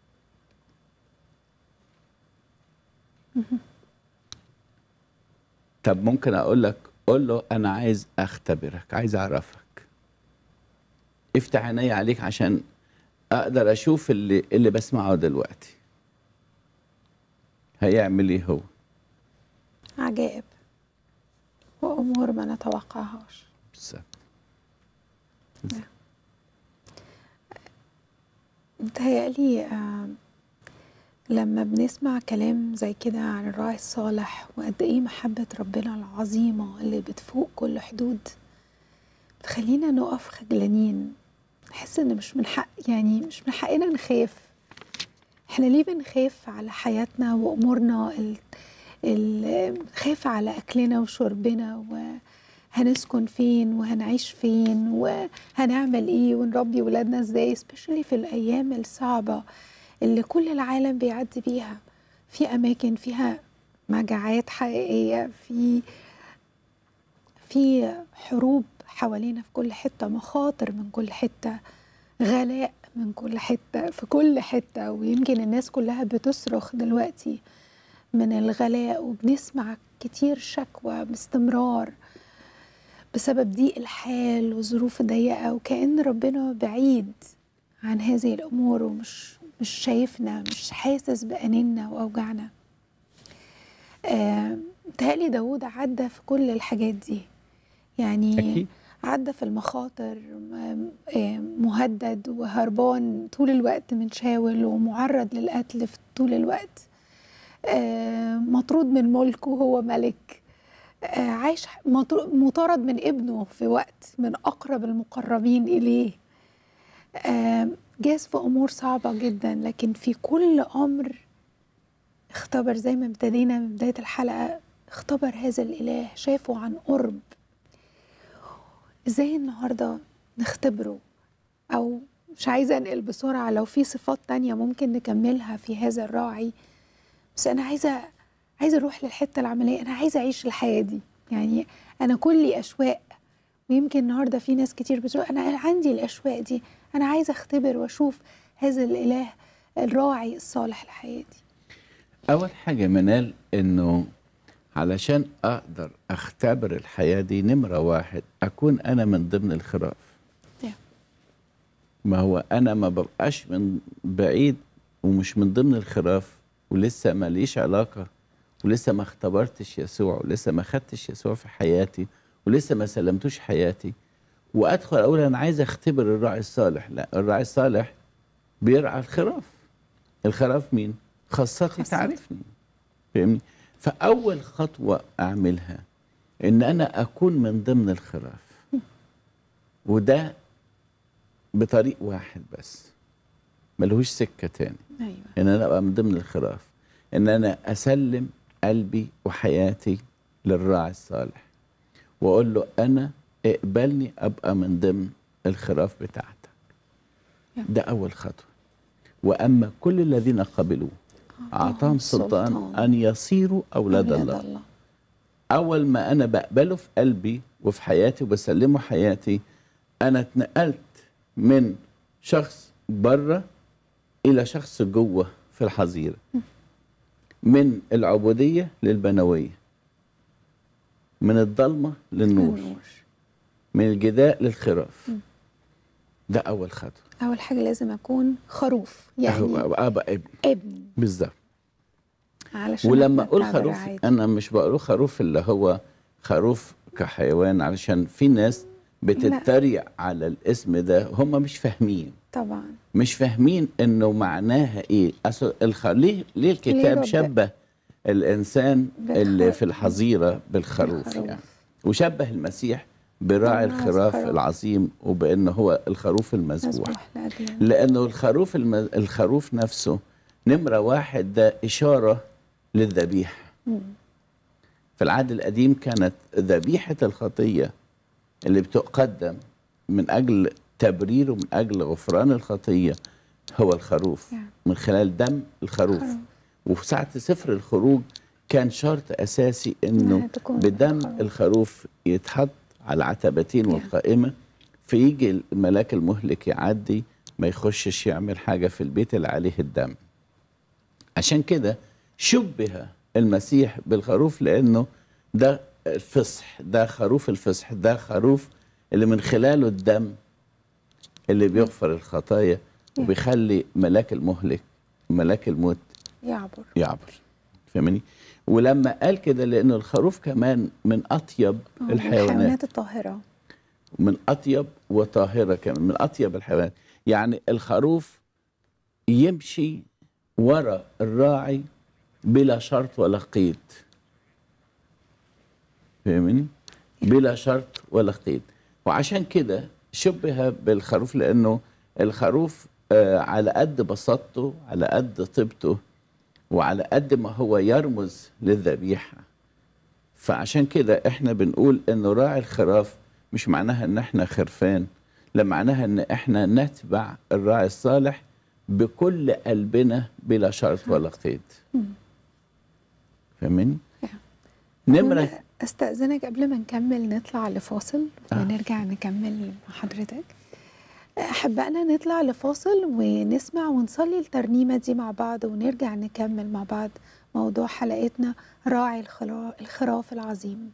طب ممكن اقول لك قول له انا عايز اختبرك عايز اعرفك افتح عيني عليك عشان اقدر اشوف اللي اللي بسمعه دلوقتي هيعمل ايه هو
عجائب وأمور ما نتوقعهاش
بالظبط
متهيألي آه، لما بنسمع كلام زي كده عن الراعي الصالح وقد ايه محبة ربنا العظيمة اللي بتفوق كل حدود تخلينا نقف خجلانين نحس ان مش من حق يعني مش من حقنا نخاف احنا ليه بنخاف على حياتنا وامورنا ال... ال... خاف على اكلنا وشربنا وهنسكن فين وهنعيش فين وهنعمل ايه ونربي ولادنا ازاي سبيشالي في الايام الصعبه اللي كل العالم بيعدي بيها في اماكن فيها مجاعات حقيقيه في في حروب حوالينا في كل حته مخاطر من كل حته غلاء من كل حته في كل حته ويمكن الناس كلها بتصرخ دلوقتي من الغلاء وبنسمع كتير شكوى باستمرار بسبب ضيق الحال والظروف الضيقه وكأن ربنا بعيد عن هذه الامور ومش مش شايفنا مش حاسس بأنيننا وأوجعنا آه متهيألي داود عدى في كل الحاجات دي يعني
اكيد
عدى في المخاطر م- آه، مهدد وهربان طول الوقت من شاول ومعرض للقتل في طول الوقت آه، مطرود من ملكه وهو ملك آه، عايش مطر- مطارد من ابنه في وقت من أقرب المقربين إليه آه، جاز في أمور صعبة جدا لكن في كل أمر اختبر زي ما ابتدينا من بداية الحلقة اختبر هذا الإله شافه عن قرب ازاي النهاردة نختبره أو مش عايزة أنقل بسرعة لو في صفات تانية ممكن نكملها في هذا الراعي بس أنا عايزة عايزة أروح للحتة العملية أنا عايزة أعيش الحياة دي يعني أنا كلي أشواق ويمكن النهاردة في ناس كتير بتقول أنا عندي الأشواق دي أنا عايزة أختبر وأشوف هذا الإله الراعي الصالح لحياتي
اول حاجه منال انه علشان اقدر اختبر الحياه دي نمره واحد اكون انا من ضمن الخراف
Yeah.
ما هو انا ما ببقاش من بعيد ومش من ضمن الخراف ولسه ماليش علاقه ولسه ما اختبرتش يسوع ولسه ما خدتش يسوع في حياتي ولسه ما سلمتوش حياتي وادخل اقول انا عايز اختبر الراعي الصالح لا الراعي الصالح بيرعى الخراف الخراف مين خاصتي
خاصتي.
تعرفني فاهمني فاول خطوه اعملها ان انا اكون من ضمن الخراف وده بطريق واحد بس ملهوش سكه تاني
أيوة
ان انا ابقى من ضمن الخراف ان انا اسلم قلبي وحياتي للراعي الصالح واقول له انا اقبلني ابقى من ضمن الخراف بتاعتك ده اول خطوه واما كل الذين قبلوه اعطاهم سلطان
سلطان.
ان يصيروا اولاد الله اول ما انا بقبله في قلبي وفي حياتي وبسلمه حياتي انا اتنقلت من شخص بره الى شخص جوه في الحظيره من العبوديه للبنويه من الضلمه للنور
النور
من الجداء للخراف ده اول خطوه
أول حاجة لازم أكون خروف يعني
أهو ابقى ابن
ابن
بالظبط
علشان
ولما اقول
أتمتع
خروف
برعايته.
انا مش بقول خروف اللي هو خروف كحيوان علشان في ناس بتتريق على الاسم ده هم مش فاهمين
طبعا
مش فاهمين انه معناها ايه اصل الخ... ليه ليه الكتاب
رب-
شبه الانسان اللي
بالخ-
في الحظيره بالخروف
بالخروف.
يعني وشبه المسيح براعي
بالراعي
الخراف
الخراف.
العظيم وبانه هو الخروف المذبوح
مسبوح لأجلنا
لانه الخروف الم... الخروف نفسه نمره واحد ده اشاره للذبيحه
مم.
في العهد القديم كانت ذبيحه الخطيه اللي بتقدم من اجل تبرير ومن اجل غفران الخطيه هو الخروف
نعم.
من خلال دم الخروف
خروف.
وفي ساعه سفر الخروج كان شرط اساسي انه
إنها تكون
بدم
الخروف.
الخروف يتحط على العتبتين
نعم.
والقائمه فيجي الملاك المهلك يعدي ما يخشش يعمل حاجه في البيت اللي عليه الدم عشان كده شبه المسيح بالخروف لانه ده الفصح ده خروف الفصح ده خروف اللي من خلاله الدم اللي بيغفر الخطايا وبيخلي ملاك المهلك ملاك الموت
يعبر
يعبر فاهمني ولما قال كده لانه الخروف كمان من اطيب
آه، من
الحيوانات
الحيوانات الطاهرة
من اطيب وطاهره كمان من اطيب الحيوانات يعني الخروف يمشي ورا الراعي بلا شرط ولا قيد فاهمني بلا شرط ولا قيد وعشان كده شبه بالخروف لانه الخروف آه، على قد بساطته على قد طيبته وعلى قد ما هو يرمز للذبيحه فعشان كده احنا بنقول انه راعي الخراف مش معناها ان احنا خرفان لا معناها ان احنا نتبع الراعي الصالح بكل قلبنا بلا شرط ولا قيد فاهمني نمرة
أنا استأذنك قبل ما نكمل نطلع لفاصل
آه.
ونرجع نكمل مع حضرتك أحبائنا نطلع لفاصل ونسمع ونصلي الترنيمة دي مع بعض ونرجع نكمل مع بعض موضوع حلقتنا راعي الخرا- الخراف العظيم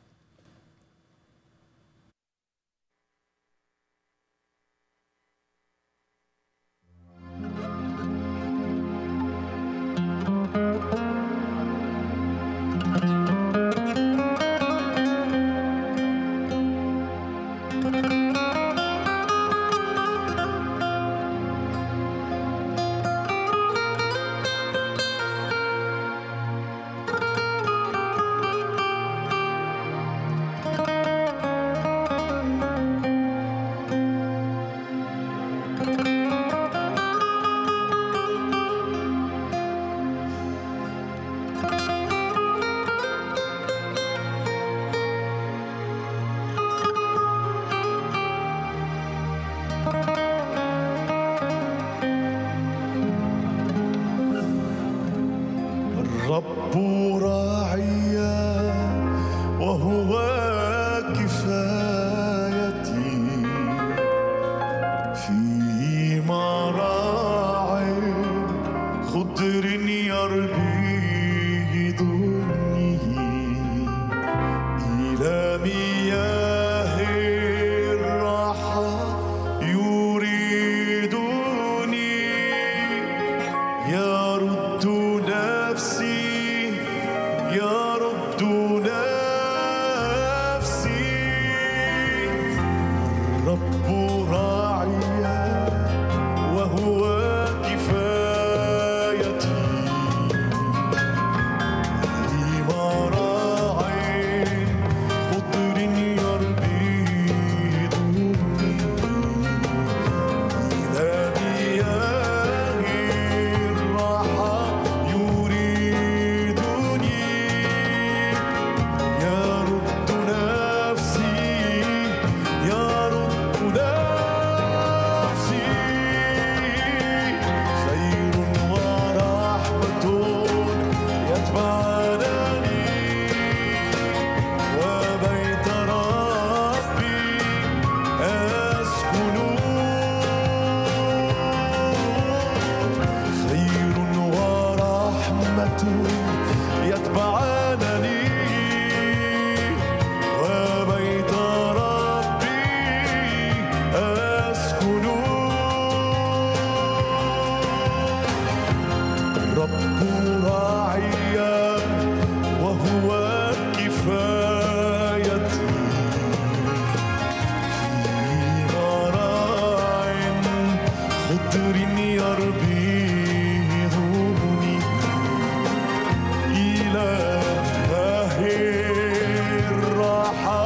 الرب راعي وهو كفايتي في مراع خضر يربيدني إلى مياه الراحة يريدني يرد نفسي يرد نفسي الرب راعي وهو كفايتي في مراع خضر يربيدني إلى مياه الراحة يريدني يرد نفسي يرد نفسي خير ورحمة يتبعنني وبيت ربي أسكن خير ورحمة يتبعنني وبيت ربي أسكن الرب راعي وهو كفايتي في مراع خضر يربيعني إلى مياه الراحة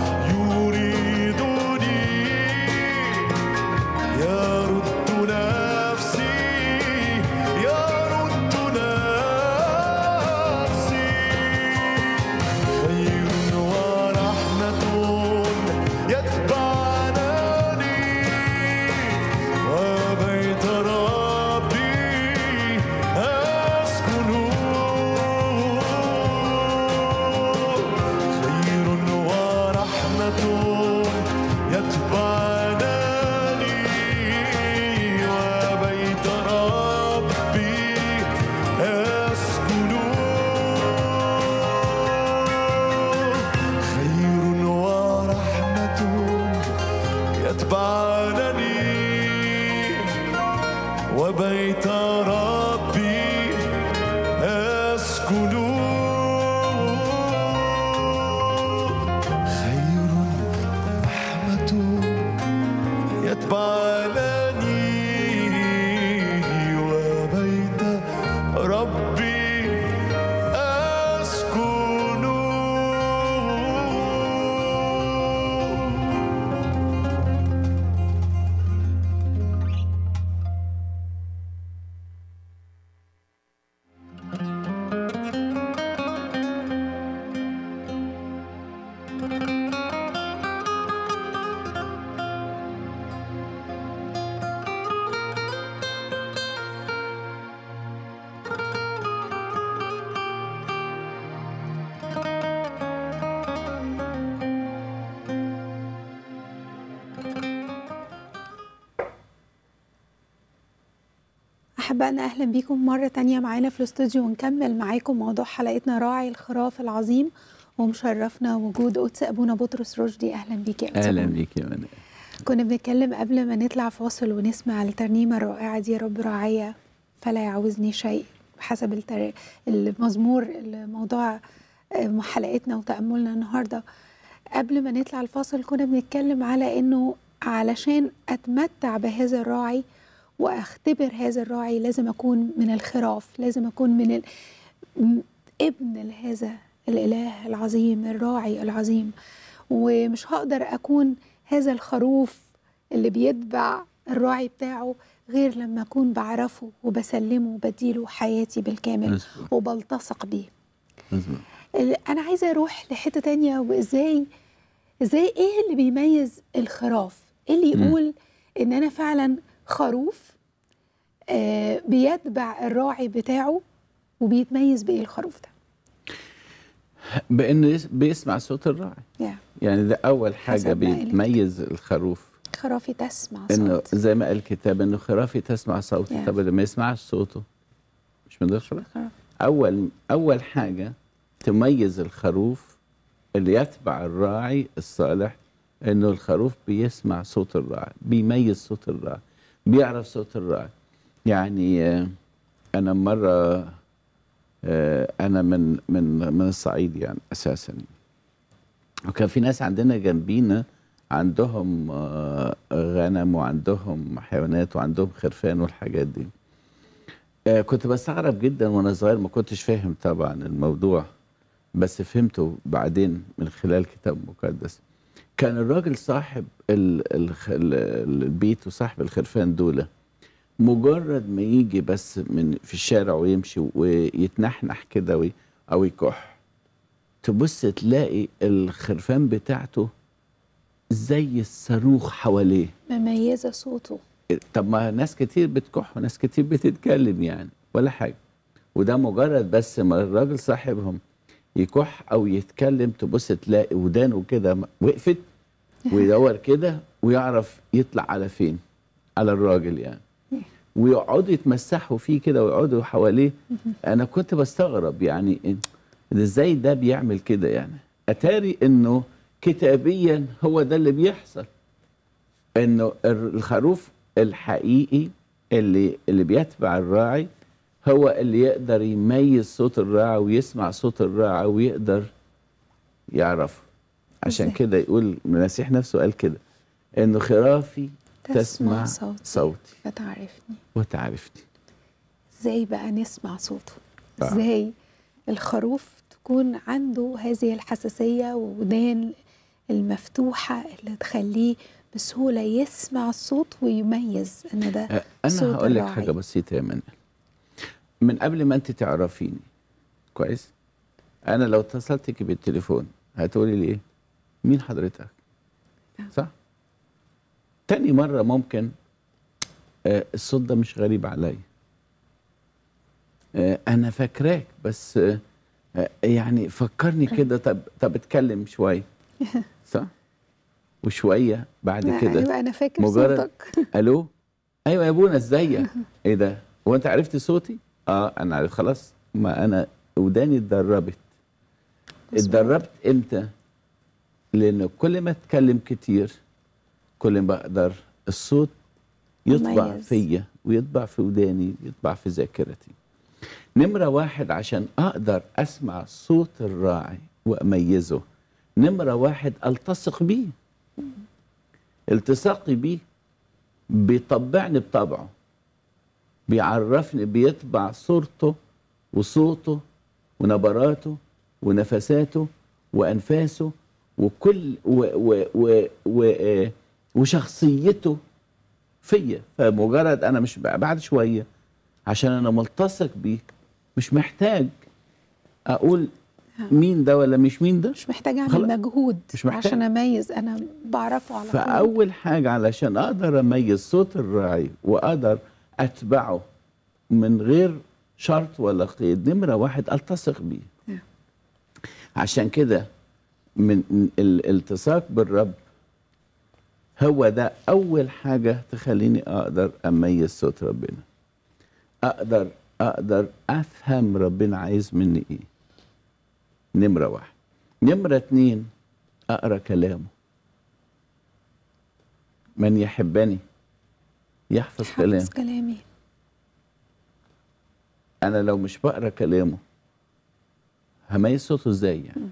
يريدني يرد نفسي يرد نفسي خير ورحمة يتبعنني وبيت ربي أسكن خير ورحمة يتبعنني وبيت ربي أسكن خير ورحمة يتبعنني وبيت ربي أسكن خير رحمة يتبعنني وبيت ربي أسكن
أحبائنا أهلا بيكم مرة تانية معانا في الاستوديو ونكمل معاكم موضوع حلقتنا راعي الخراف العظيم ومشرفنا وجود قدس أبونا بطرس رشدي أهلا بيك يا قدس
اهلا
أبونا.
بيك يا منى
كنا بنتكلم قبل ما نطلع فاصل ونسمع الترنيمة الرائعة دي يا رب راعية فلا يعوزني شيء بحسب التر... المزمور الموضوع آه، حلقتنا وتأملنا النهاردة قبل ما نطلع الفاصل كنا بنتكلم على انه علشان اتمتع بهذا الراعي واختبر هذا الراعي لازم اكون من الخراف لازم اكون من ال... م- ابن لهذا الاله العظيم الراعي العظيم ومش هقدر اكون هذا الخروف اللي بيتبع الراعي بتاعه غير لما اكون بعرفه وبسلمه وبديله حياتي بالكامل
مظبوط.
وبلتصق بيه
مظبوط
ال- انا عايزه اروح لحته تانية وازاي ازاي ايه اللي بيميز الخراف ايه اللي
مم.
يقول ان انا فعلا خروف آه بيتبع الراعي بتاعه وبيتميز بايه الخروف ده
بانه يس- بيسمع صوت الراعي
يا
يعني ده اول حاجه
حسب ما قالت.
بيميز الخروف
خرافي تسمع
انه
صوت
زي ما قال الكتاب انه خرافي تسمع صوتي
Yeah.
طب اللي ما يسمعش صوته مش من الخراف
خراف.
اول اول حاجه تميز الخروف اللي يتبع الراعي الصالح انه الخروف بيسمع صوت الراعي بيميز صوت الراعي بيعرف صوت الراعي يعني آه، انا مره آه، انا من من من الصعيد يعني اساسا وكان في ناس عندنا جنبينا عندهم آه، غنم وعندهم حيوانات وعندهم خرفان والحاجات دي آه، كنت بستغرب جدا وانا صغير ما كنتش فاهم طبعا الموضوع بس فهمته بعدين من خلال كتاب مقدس كان الراجل صاحب ال ال ال البيت وصاحب الخرفان دول مجرد ما يجي بس من في الشارع ويمشي ويتنحنح كده وي- او يكح تبص تلاقي الخرفان بتاعته زي الصاروخ حواليه
مميزه صوته
طب ما ناس كتير بتكح وناس كتير بتتكلم يعني ولا حاجه وده مجرد بس ما الراجل صاحبهم يكح او يتكلم تبص تلاقي ودانه كده م- وقفت ويدور كده ويعرف يطلع على فين على الراجل يعني ويقعدوا يتمسحوا فيه كده ويقعدوا حواليه انا كنت بستغرب يعني إن- ده ازاي ده بيعمل كده يعني اتاري انه كتابيا هو ده اللي بيحصل انه الخروف الحقيقي اللي اللي بيتبع الراعي هو اللي يقدر يميز صوت الراعي ويسمع صوت الراعي ويقدر يعرفه عشان
إزاي؟
كده يقول المسيح نفسه قال كده انه خرافي
تسمع
تسمع
صوتي.
صوتي
فتعرفني
وتعرفني
ازاي بقى نسمع صوته
آه.
ازاي الخروف تكون عنده هذه الحساسية وودان المفتوحة اللي تخليه بسهولة يسمع الصوت ويميز ان ده
أه، انا
صوت
هقول لك
الراعي.
حاجه بسيطه يا منى من قبل ما انت تعرفيني كويس انا لو اتصلتك بالتليفون هتقولي لي ايه مين حضرتك صح تاني مره ممكن آه الصوت ده مش غريب عليا آه انا فاكراك بس آه آه، يعني فكرني كده طب طب اتكلم شويه صح وشويه بعد
لا،
كده
ايوه انا فاكر
مجرد-
صوتك
الو ايوه يا ابونا ازيك ايه ده هو انت عرفت صوتي اه انا عرفت خلاص ما انا وداني اتدربت
مظبوط.
اتدربت امتى لان كل ما اتكلم كتير كل ما بقدر الصوت يطبع
مميز.
فيا ويطبع في وداني يطبع في ذاكرتي نمرة واحد عشان أقدر أسمع صوت الراعي وأميزه نمرة واحد ألتصق بيه التصاقي بيه بيطبعني بطبعه بيعرفني بيطبع صورته وصوته ونبراته ونفساته وأنفاسه وكل و و و و آه، وشخصيته فيا فمجرد أنا مش بعد شوية عشان أنا ملتصق بيه مش محتاج أقول مين ده ولا مش مين ده
مش محتاجة اعمل
خلاص.
مجهود
مش محتاج.
عشان اميز انا بعرفه على طول
فأول حاجة علشان أقدر أميز صوت الراعي وأقدر أتبعه من غير شرط ولا قيد نمرة واحد ألتصق بيه
نعم.
عشان كده من من الالتصاق بالرب هو ده أول حاجة تخليني أقدر أميز صوت ربنا اقدر اقدر افهم ربنا عايز مني ايه نمره واحد نمره اتنين اقرا كلامه من يحبني يحفظ كلامه
حافظ كلامي
انا لو مش بقرا كلامه هميز صوته ازاي يعني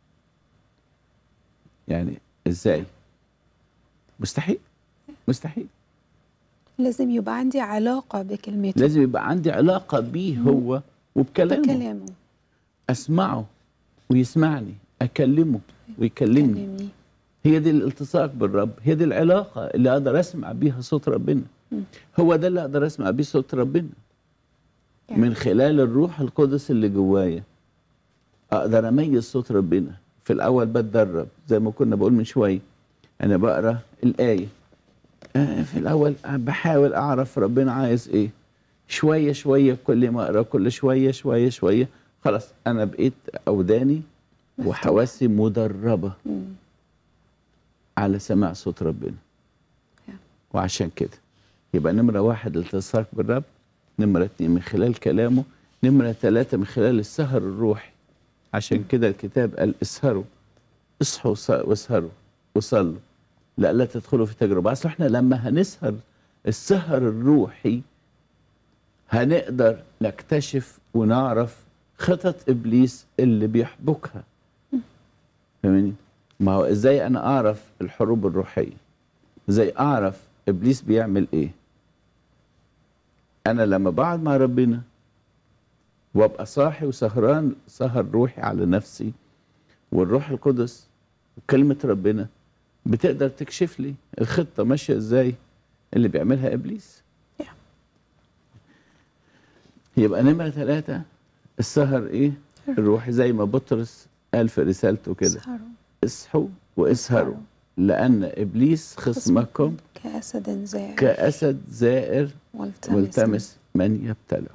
يعني ازاي مستحيل مستحيل
لازم يبقى عندي علاقة بكلمته
لازم يبقى عندي علاقه بيه هو وبكلامه
بكلامه
اسمعه ويسمعني اكلمه ويكلمني
كلمني
هي دي الالتصاق بالرب هي دي العلاقه اللي اقدر اسمع بيها صوت ربنا هو ده اللي اقدر اسمع بيه صوت ربنا
يعني.
من خلال الروح القدس اللي جوايا اقدر اميز صوت ربنا في الاول بتدرب زي ما كنا بقول من شويه انا بقرا الايه آه، في الاول بحاول اعرف ربنا عايز ايه شويه شويه كل ما اقرا كل شويه شويه شويه خلاص انا بقيت اوداني
مفتوح.
وحواسي مدربه
مم.
على سماع صوت ربنا
Yeah.
وعشان كده يبقى نمرة واحد التصاق بالرب نمرة اتنين من خلال كلامه نمرة ثلاثة من خلال السهر الروحي عشان كده الكتاب قال اسهروا اصحوا وص- واسهروا وصلوا لا لا تدخلوا في تجربة اصل احنا لما هنسهر السهر الروحي هنقدر نكتشف ونعرف خطط ابليس اللي بيحبكها فاهمني ما هو ازاي انا اعرف الحروب الروحيه ازاي اعرف ابليس بيعمل ايه انا لما بقعد مع ربنا وابقى صاحي وسهران سهر روحي على نفسي والروح القدس وكلمه ربنا بتقدر تكشف لي الخطه ماشيه ازاي اللي بيعملها ابليس
Yeah.
يبقى نمره ثلاثة السهر ايه الروحي زي ما بطرس قال في رسالته كده
سهروا
اصحوا واسهروا
اسهروا.
لأن إبليس خصمكم
كأسد زائر
كأسد زائر
والتمس
ملتمس من يبتلع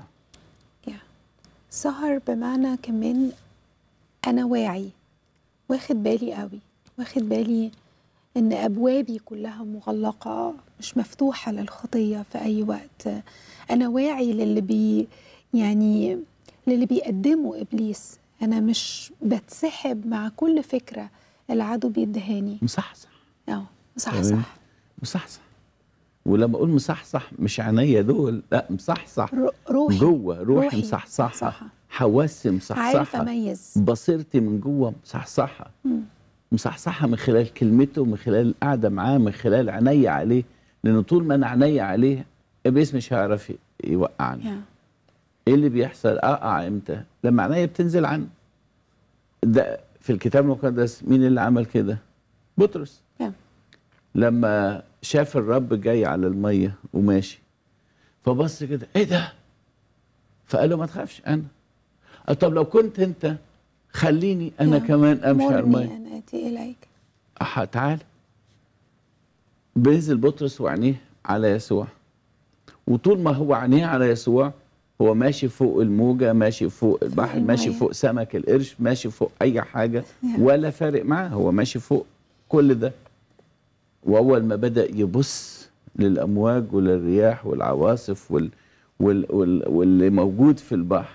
سهر بمعنى كمان انا واعي واخد بالي قوي واخد بالي ان ابوابي كلها مغلقه مش مفتوحه للخطيه في اي وقت انا واعي للي بي يعني للي بيقدمه ابليس انا مش بتسحب مع كل فكره العدو بيدهاني
مصحصح
اه صح
تمام.
صح
مصحصح ولما أقول مصحصح مش عينيا دول لا مصحصح
رو- روحي
جوه روحي
روحي
مصحصحة
مصحصحة.
حواسي
عارف
مصحصحة
اميز
بصيرتي من جوه مصحصحة
مم.
مصحصحة من خلال كلمته من خلال القعدة معاه من خلال عينيا عليه لأن طول ما أنا عينيا عليه إبليس مش هيعرف ي- يوقعني
يا.
ايه اللي بيحصل اقع امتى لما عينيا بتنزل عنه ده في الكتاب المقدس مين اللي عمل كده بطرس
نعم.
لما شاف الرب جاي على الميه وماشي فبص كده ايه ده فقال له ما تخافش انا قال طب لو كنت انت خليني انا
نعم.
كمان امشي على
مرني
الميه
ان اتي اليك
أح تعال بينزل بطرس وعينيه على يسوع وطول ما هو عينيه على يسوع هو ماشي فوق الموجة ماشي فوق البحر
المية.
ماشي فوق سمك القرش ماشي فوق أي حاجة
نعم.
ولا فارق معاه هو ماشي فوق كل ده وأول ما بدأ يبص للأمواج وللرياح والعواصف وال وال وال واللي موجود في البحر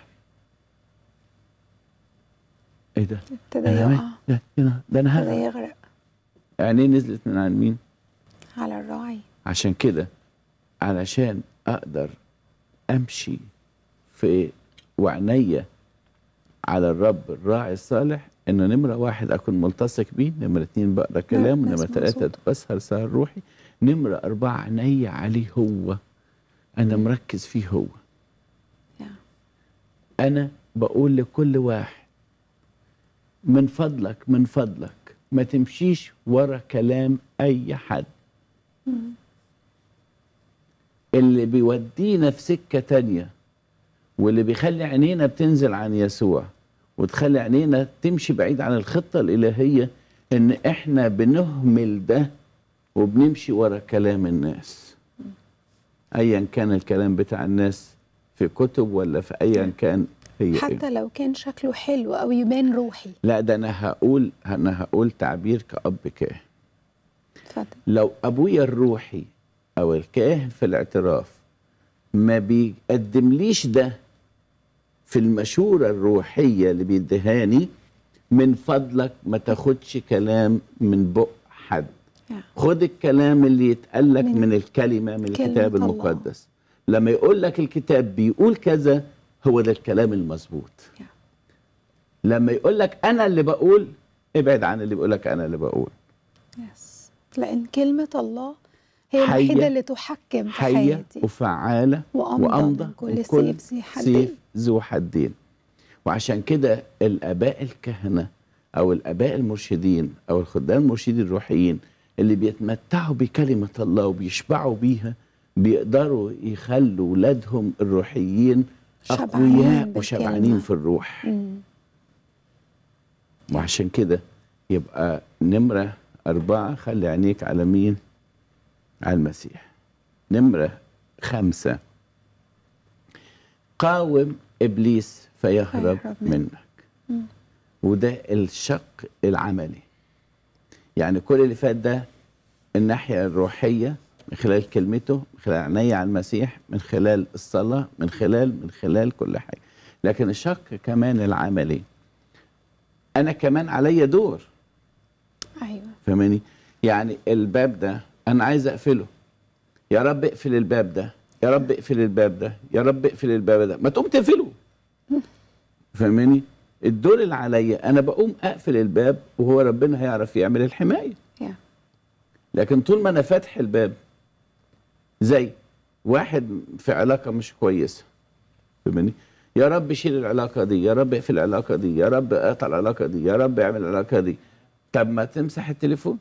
ايه ده؟
ابتدى
أنا
يقع
مات؟ ده, ده, ده انا
ابتدى
هغرق
يغرق
عينيه نزلت من عن مين؟
على الراعي
عشان كده علشان اقدر امشي في وعينيا على الرب الراعي الصالح انه نمره واحد اكون ملتصق بيه نمره اتنين بقرا كلامه
ناس
نمره ثلاثه
مظبوط.
بسهر سهر روحي نمره اربعه عينيا عليه هو انا مركز فيه هو
يا.
انا بقول لكل واحد من فضلك من فضلك ما تمشيش ورا كلام اي حد اللي بيودينا في سكة تانية واللي بيخلي عينينا بتنزل عن يسوع وتخلي عينينا تمشي بعيد عن الخطة الإلهية إن إحنا بنهمل ده وبنمشي ورا كلام الناس أيا كان الكلام بتاع الناس في كتب ولا في أيا كان هي إيه.
حتى لو كان شكله حلو او يبان روحي
لا ده أنا هقول أنا هقول تعبير كأب كاهن
اتفضل
لو ابويا الروحي او الكاهن في الاعتراف ما بيقدمليش ده في المشورة الروحية اللي بيدهاني من فضلك ما تاخدش كلام من بق حد
نعم.
خد الكلام اللي يتقال لك
من
من الكلمة من
كلمة
الكتاب
الله.
المقدس لما يقول لك الكتاب بيقول كذا هو ده الكلام المظبوط
نعم.
لما يقول لك انا اللي بقول ابعد عن اللي بيقول لك انا اللي بقول
يس لان كلمه الله هي
حية.
الوحيده اللي تحكم في
حية
حياتي
وفعالة
وأمضى
وأمضى
من كل
من
سيف ذي حدين.
سيف ذو حدين وعشان كده الآباء الكهنة أو الآباء المرشدين أو الخدام المرشدين الروحيين اللي بيتمتعوا بكلمة الله وبيشبعوا بيها بيقدروا يخلوا ولادهم الروحيين
شبعانين
أقوياء
بالكلمة.
وشبعانين في الروح
مم.
وعشان كده يبقى نمرة أربعة خلي عينيك على مين؟ على المسيح نمرة خمسة قاوم إبليس فيهرب
فيهرب منك.
منك وده الشق العملي يعني كل اللي فات ده الناحية الروحية من خلال كلمته من خلال عيني على المسيح من خلال الصلاة من خلال من خلال كل حاجة لكن الشق كمان العملي أنا كمان عليا دور
ايوه
فاهماني يعني الباب ده انا عايز اقفله يا رب اقفل الباب ده يا رب اقفل الباب ده يا رب اقفل الباب ده ما تقوم تقفله فاهماني الدور اللي عليا انا بقوم اقفل الباب وهو ربنا هيعرف يعمل الحمايه
يا.
لكن طول ما انا فاتح الباب زي واحد في علاقه مش كويسه فاهماني يا رب شيل العلاقه دي يا رب اقفل العلاقه دي يا رب اقطع العلاقه دي يا رب اعمل العلاقه دي طب ما تمسح التليفون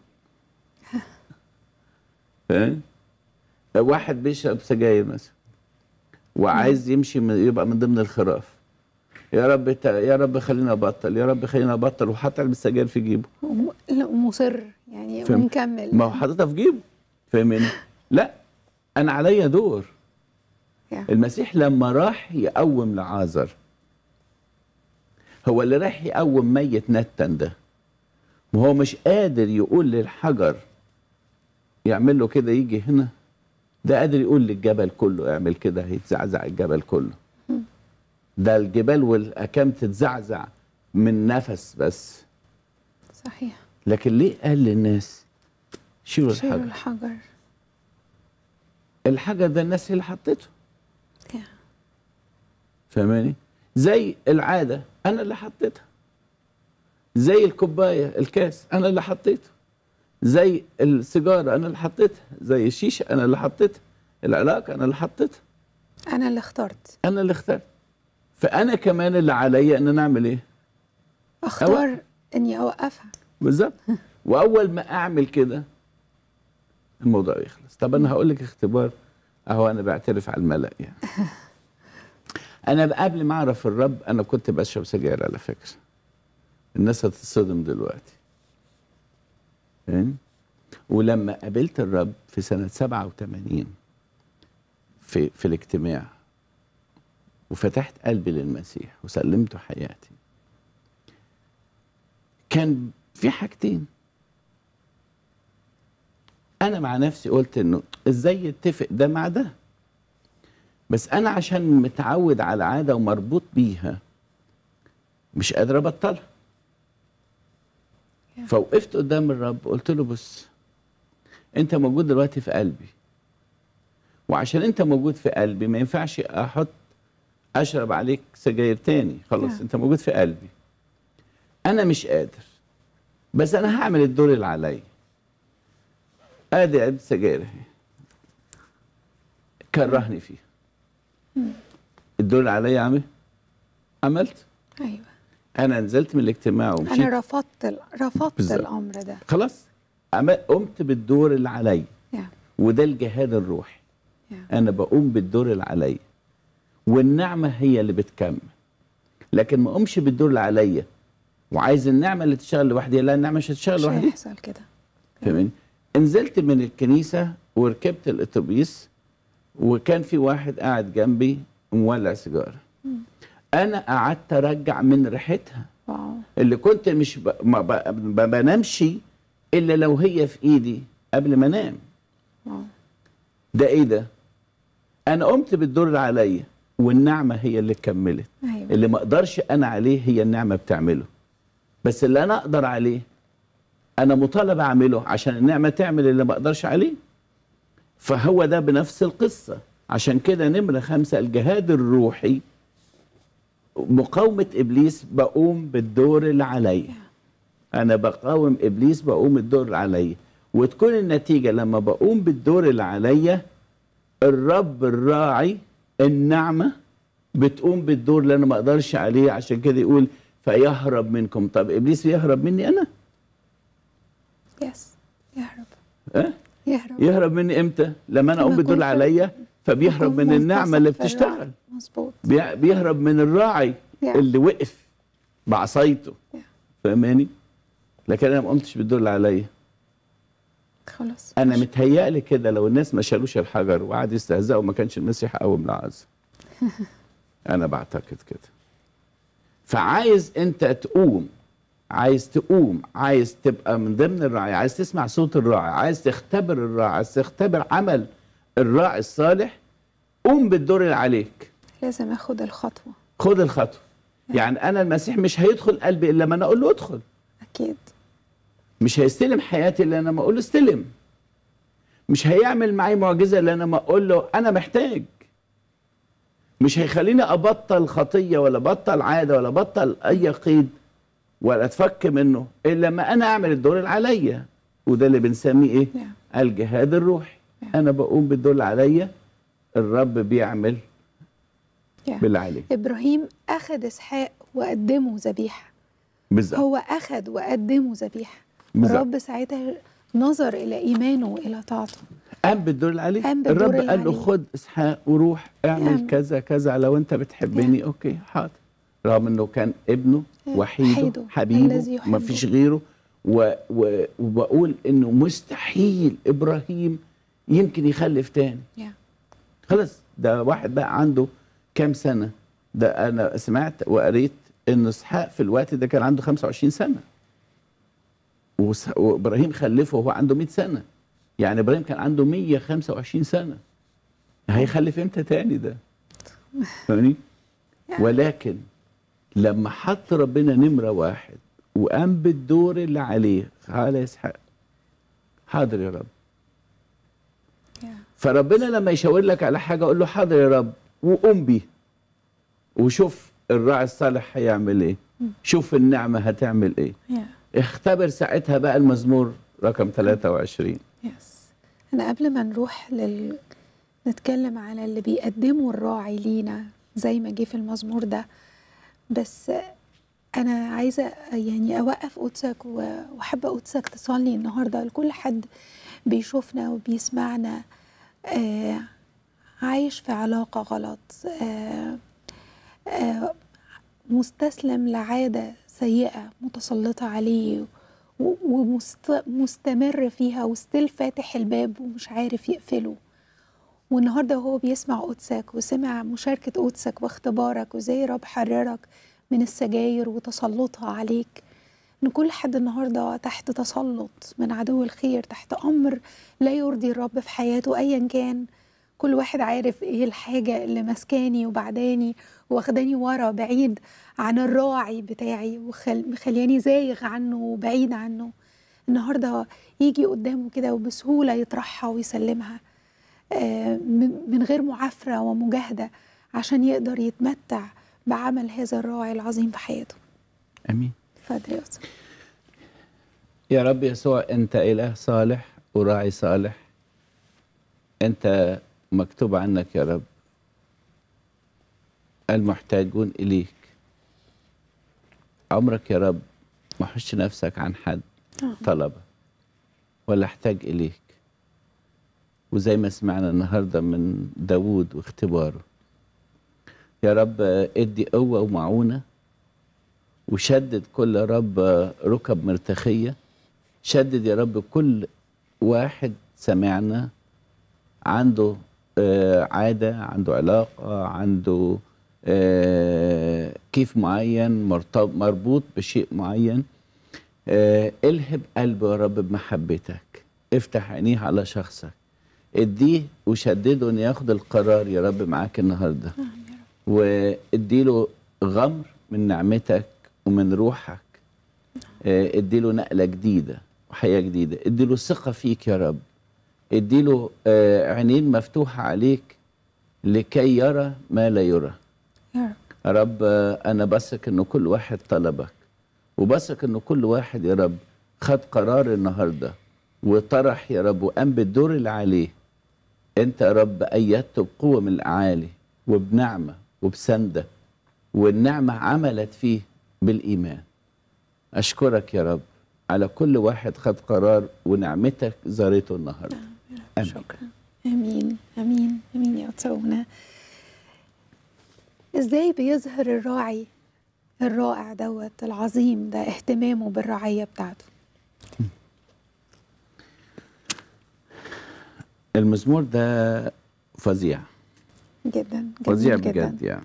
فاهم واحد بيشرب سجاير مثلا وعايز يمشي من يبقى من ضمن الخراف يا رب ت- يا رب خلينا ابطل يا رب خلينا ابطل وحاطط علبه سجاير في جيبه
وم- لا، ومصر يعني
فهمت.
ومكمل
ما هو حاططها في جيبه فاهمني لا انا عليا دور
يا.
المسيح لما راح يقوم لعازر هو اللي راح يقوم ميت نتن ده وهو مش قادر يقول للحجر يعمل له كده يجي هنا ده قادر يقول للجبل كله اعمل كده هيتزعزع الجبل كله ده الجبال والاكام تتزعزع من نفس بس
صحيح
لكن ليه قال للناس شيلوا
شيلوا
الحجر
الحجر
الحجر ده الناس هي اللي حطته
يا.
فاهماني زي العاده انا اللي حطيتها زي الكوبايه الكاس انا اللي حطيته زي السيجاره انا اللي حطيتها زي الشيشه انا اللي حطيتها العلاقه انا اللي حطيتها
انا اللي اخترت
انا اللي اخترت فانا كمان اللي عليا ان انا اعمل ايه
اختار اني اوقفها
بالظبط واول ما اعمل كده الموضوع يخلص طب انا هقول لك اختبار اهو انا بعترف على الملأ يعني انا قبل ما اعرف الرب انا كنت بشرب سجاير على فكره الناس هتتصدم دلوقتي فاهم ولما قابلت الرب في سنه 87 في في الاجتماع وفتحت قلبي للمسيح وسلمته حياتي كان في حاجتين انا مع نفسي قلت انه ازاي يتفق ده مع ده بس انا عشان متعود على عاده ومربوط بيها مش قادر ابطلها فوقفت قدام الرب قلت له بص انت موجود دلوقتي في قلبي وعشان انت موجود في قلبي ما ينفعش احط اشرب عليك سجاير تاني خلاص
نعم.
انت موجود في قلبي انا مش قادر بس انا هعمل الدور اللي عليا ادي علبه سجاير اهي كرهني فيها الدور اللي عليا عمل عملت
ايوه
انا نزلت من الاجتماع ومشيت
انا رفضت ال- رفضت
بالظبط.
الامر ده
خلاص عمل- قمت بالدور اللي عليا
يا.
وده الجهاد الروحي
يا.
انا بقوم بالدور اللي عليا والنعمه هي اللي بتكمل لكن ما اقومش بالدور اللي عليا وعايز النعمه اللي تشتغل لوحدي لا النعمه مش هتشتغل
مش
لوحدي
هيحصل كده
فاهمين نزلت من الكنيسه وركبت الاتوبيس وكان في واحد قاعد جنبي مولع سيجاره انا قعدت ارجع من ريحتها
واو
اللي كنت مش ب... ما, ب... ما بنامش الا لو هي في ايدي قبل ما انام
واو
ده ايه ده انا قمت بالدور اللي عليا والنعمه هي اللي كملت
ايوه
اللي ما اقدرش انا عليه هي النعمه بتعمله بس اللي انا اقدر عليه انا مطالب اعمله عشان النعمه تعمل اللي ما اقدرش عليه فهو ده بنفس القصه عشان كده نمره خمسه الجهاد الروحي مقاومه ابليس بقوم بالدور اللي عليا انا بقاوم ابليس بقوم الدور اللي عليا وتكون النتيجه لما بقوم بالدور اللي عليا الرب الراعي النعمه بتقوم بالدور اللي انا ما اقدرش عليه عشان كده يقول فيهرب منكم طب ابليس يهرب مني انا
يس يهرب
أه؟
يهرب
يهرب مني امتى لما انا اقوم
لما
بالدور اللي
أكون في-
عليا فبيهرب
أكون
من النعمه اللي
ملتصق في
بتشتغل
الرعي. مظبوط
بي- بيهرب من الراعي
Yeah.
اللي وقف بعصايته
Yeah.
فاهماني لكن انا ما قمتش بالدور اللي عليا
خلاص
انا متهيألي كده لو الناس ما شالوش الحجر وقعدوا يستهزئوا ما كانش المسيح قوم العز انا بعتقد كده فعايز انت تقوم عايز تقوم عايز تبقى من ضمن الراعي عايز تسمع صوت الراعي عايز تختبر الراعي عايز تختبر عمل الراعي الصالح قوم بالدور اللي عليك
لازم اخد الخطوه
خد الخطوه يعني انا المسيح مش هيدخل قلبي الا لما انا اقول له ادخل
اكيد
مش هيستلم حياتي الا انا ما اقول له استلم مش هيعمل معي معجزه الا انا ما اقول له انا محتاج مش هيخليني ابطل خطيه ولا ابطل عاده ولا ابطل اي قيد ولا اتفك منه الا لما انا اعمل الدور اللي عليا وده اللي بنسميه ايه
نعم.
الجهاد الروحي
نعم.
انا بقوم بالدور اللي عليا الرب بيعمل
Yeah.
باللي عليه
ابراهيم اخذ اسحاق وقدمه ذبيحه
بالظبط
هو اخذ وقدمه ذبيحه
بالظبط.
الرب ساعتها نظر الى ايمانه والى طاعته
قام بالدور اللي عليه
قام بالدور
الرب
اللي
قال له
عليه.
خد اسحاق وروح اعمل
اعمل.
كذا كذا لو انت بتحبني اوكي حاضر رغم انه كان ابنه وحيده
وحيده
حبيبه
الذي يحبه.
ما فيش غيره و و وبقول انه مستحيل ابراهيم يمكن يخلف تاني
Yeah.
خلاص ده واحد بقى عنده كام سنه ده انا سمعت وقريت ان اسحاق في الوقت ده كان عنده 25 سنه وس- وابراهيم خلفه وهو عنده 100 سنه يعني ابراهيم كان عنده 125 سنه هيخلف امتى تاني ده فاهمني ولكن لما حط ربنا نمره واحد وقام بالدور اللي عليه قال يا اسحاق حاضر يا رب
Yeah.
فربنا لما يشاور لك على حاجه قول له حاضر يا رب وقوم بيه وشوف الراعي الصالح هيعمل ايه شوف النعمه هتعمل ايه
Yeah.
اختبر ساعتها بقى المزمور رقم 23
يس انا قبل ما نروح لل... نتكلم على اللي بيقدمه الراعي لينا زي ما جه في المزمور ده بس انا عايزه يعني اوقف قدسك و- واحب قدسك تصلي النهارده لكل حد بيشوفنا وبيسمعنا آه عايش في علاقه غلط آه آه مستسلم لعاده سيئه متسلطه عليه ومستمر فيها وستيل فاتح الباب ومش عارف يقفله والنهارده هو بيسمع قدسك وسمع مشاركة قدسك واختبارك وازاي رب حررك من السجاير وتسلطها عليك ان كل حد النهارده تحت تسلط من عدو الخير تحت امر لا يرضي الرب في حياته ايا كان كل واحد عارف ايه الحاجه اللي ماسكاني وبعداني واخداني ورا بعيد عن الراعي بتاعي ومخلياني زايغ عنه وبعيد عنه النهارده يجي قدامه كده وبسهوله يطرحها ويسلمها آه، من من غير معافره ومجاهده عشان يقدر يتمتع بعمل هذا الراعي العظيم في حياته
امين
اتفضل يا أستاذ.
يا رب يسوع انت اله صالح وراعي صالح انت مكتوب عنك يا رب المحتاجون اليك عمرك يا رب ما حش نفسك عن حد طلبه ولا احتاج اليك وزي ما سمعنا النهارده من داوود واختباره يا رب ادي قوه ومعونه وشدد كل يا رب ركب مرتخيه شدد يا رب كل واحد سمعنا عنده آه، عاده عنده علاقه عنده آه، كيف معين مرتب- مربوط بشيء معين آه، الهب قلبه يا رب بمحبتك افتح عينيه على شخصك اديه وشدده انه ياخد القرار يا رب معاك النهارده واديله غمر من نعمتك ومن روحك آه، اديله نقله جديده وحياه جديده اديله ثقه فيك يا رب اديله آه، عينين مفتوحه عليك لكي يرى ما لا يرى
يا رب
يا رب آه، انا بثق ان كل واحد طلبك وبثق ان كل واحد يا رب خد قرار النهارده وطرح يا رب وقام بالدور اللي عليه انت يا رب ايدته بقوه من الاعالي وبنعمه وبسنده والنعمه عملت فيه بالايمان اشكرك يا رب على كل واحد خد قرار ونعمتك زارته النهارده امين
شكرا امين امين امين يا تسونا ازاي بيظهر الراعي الرائع دوت العظيم ده اهتمامه بالرعيه بتاعته
المزمور ده فظيع
جدا جميل
فظيع
جدا.
بجد يعني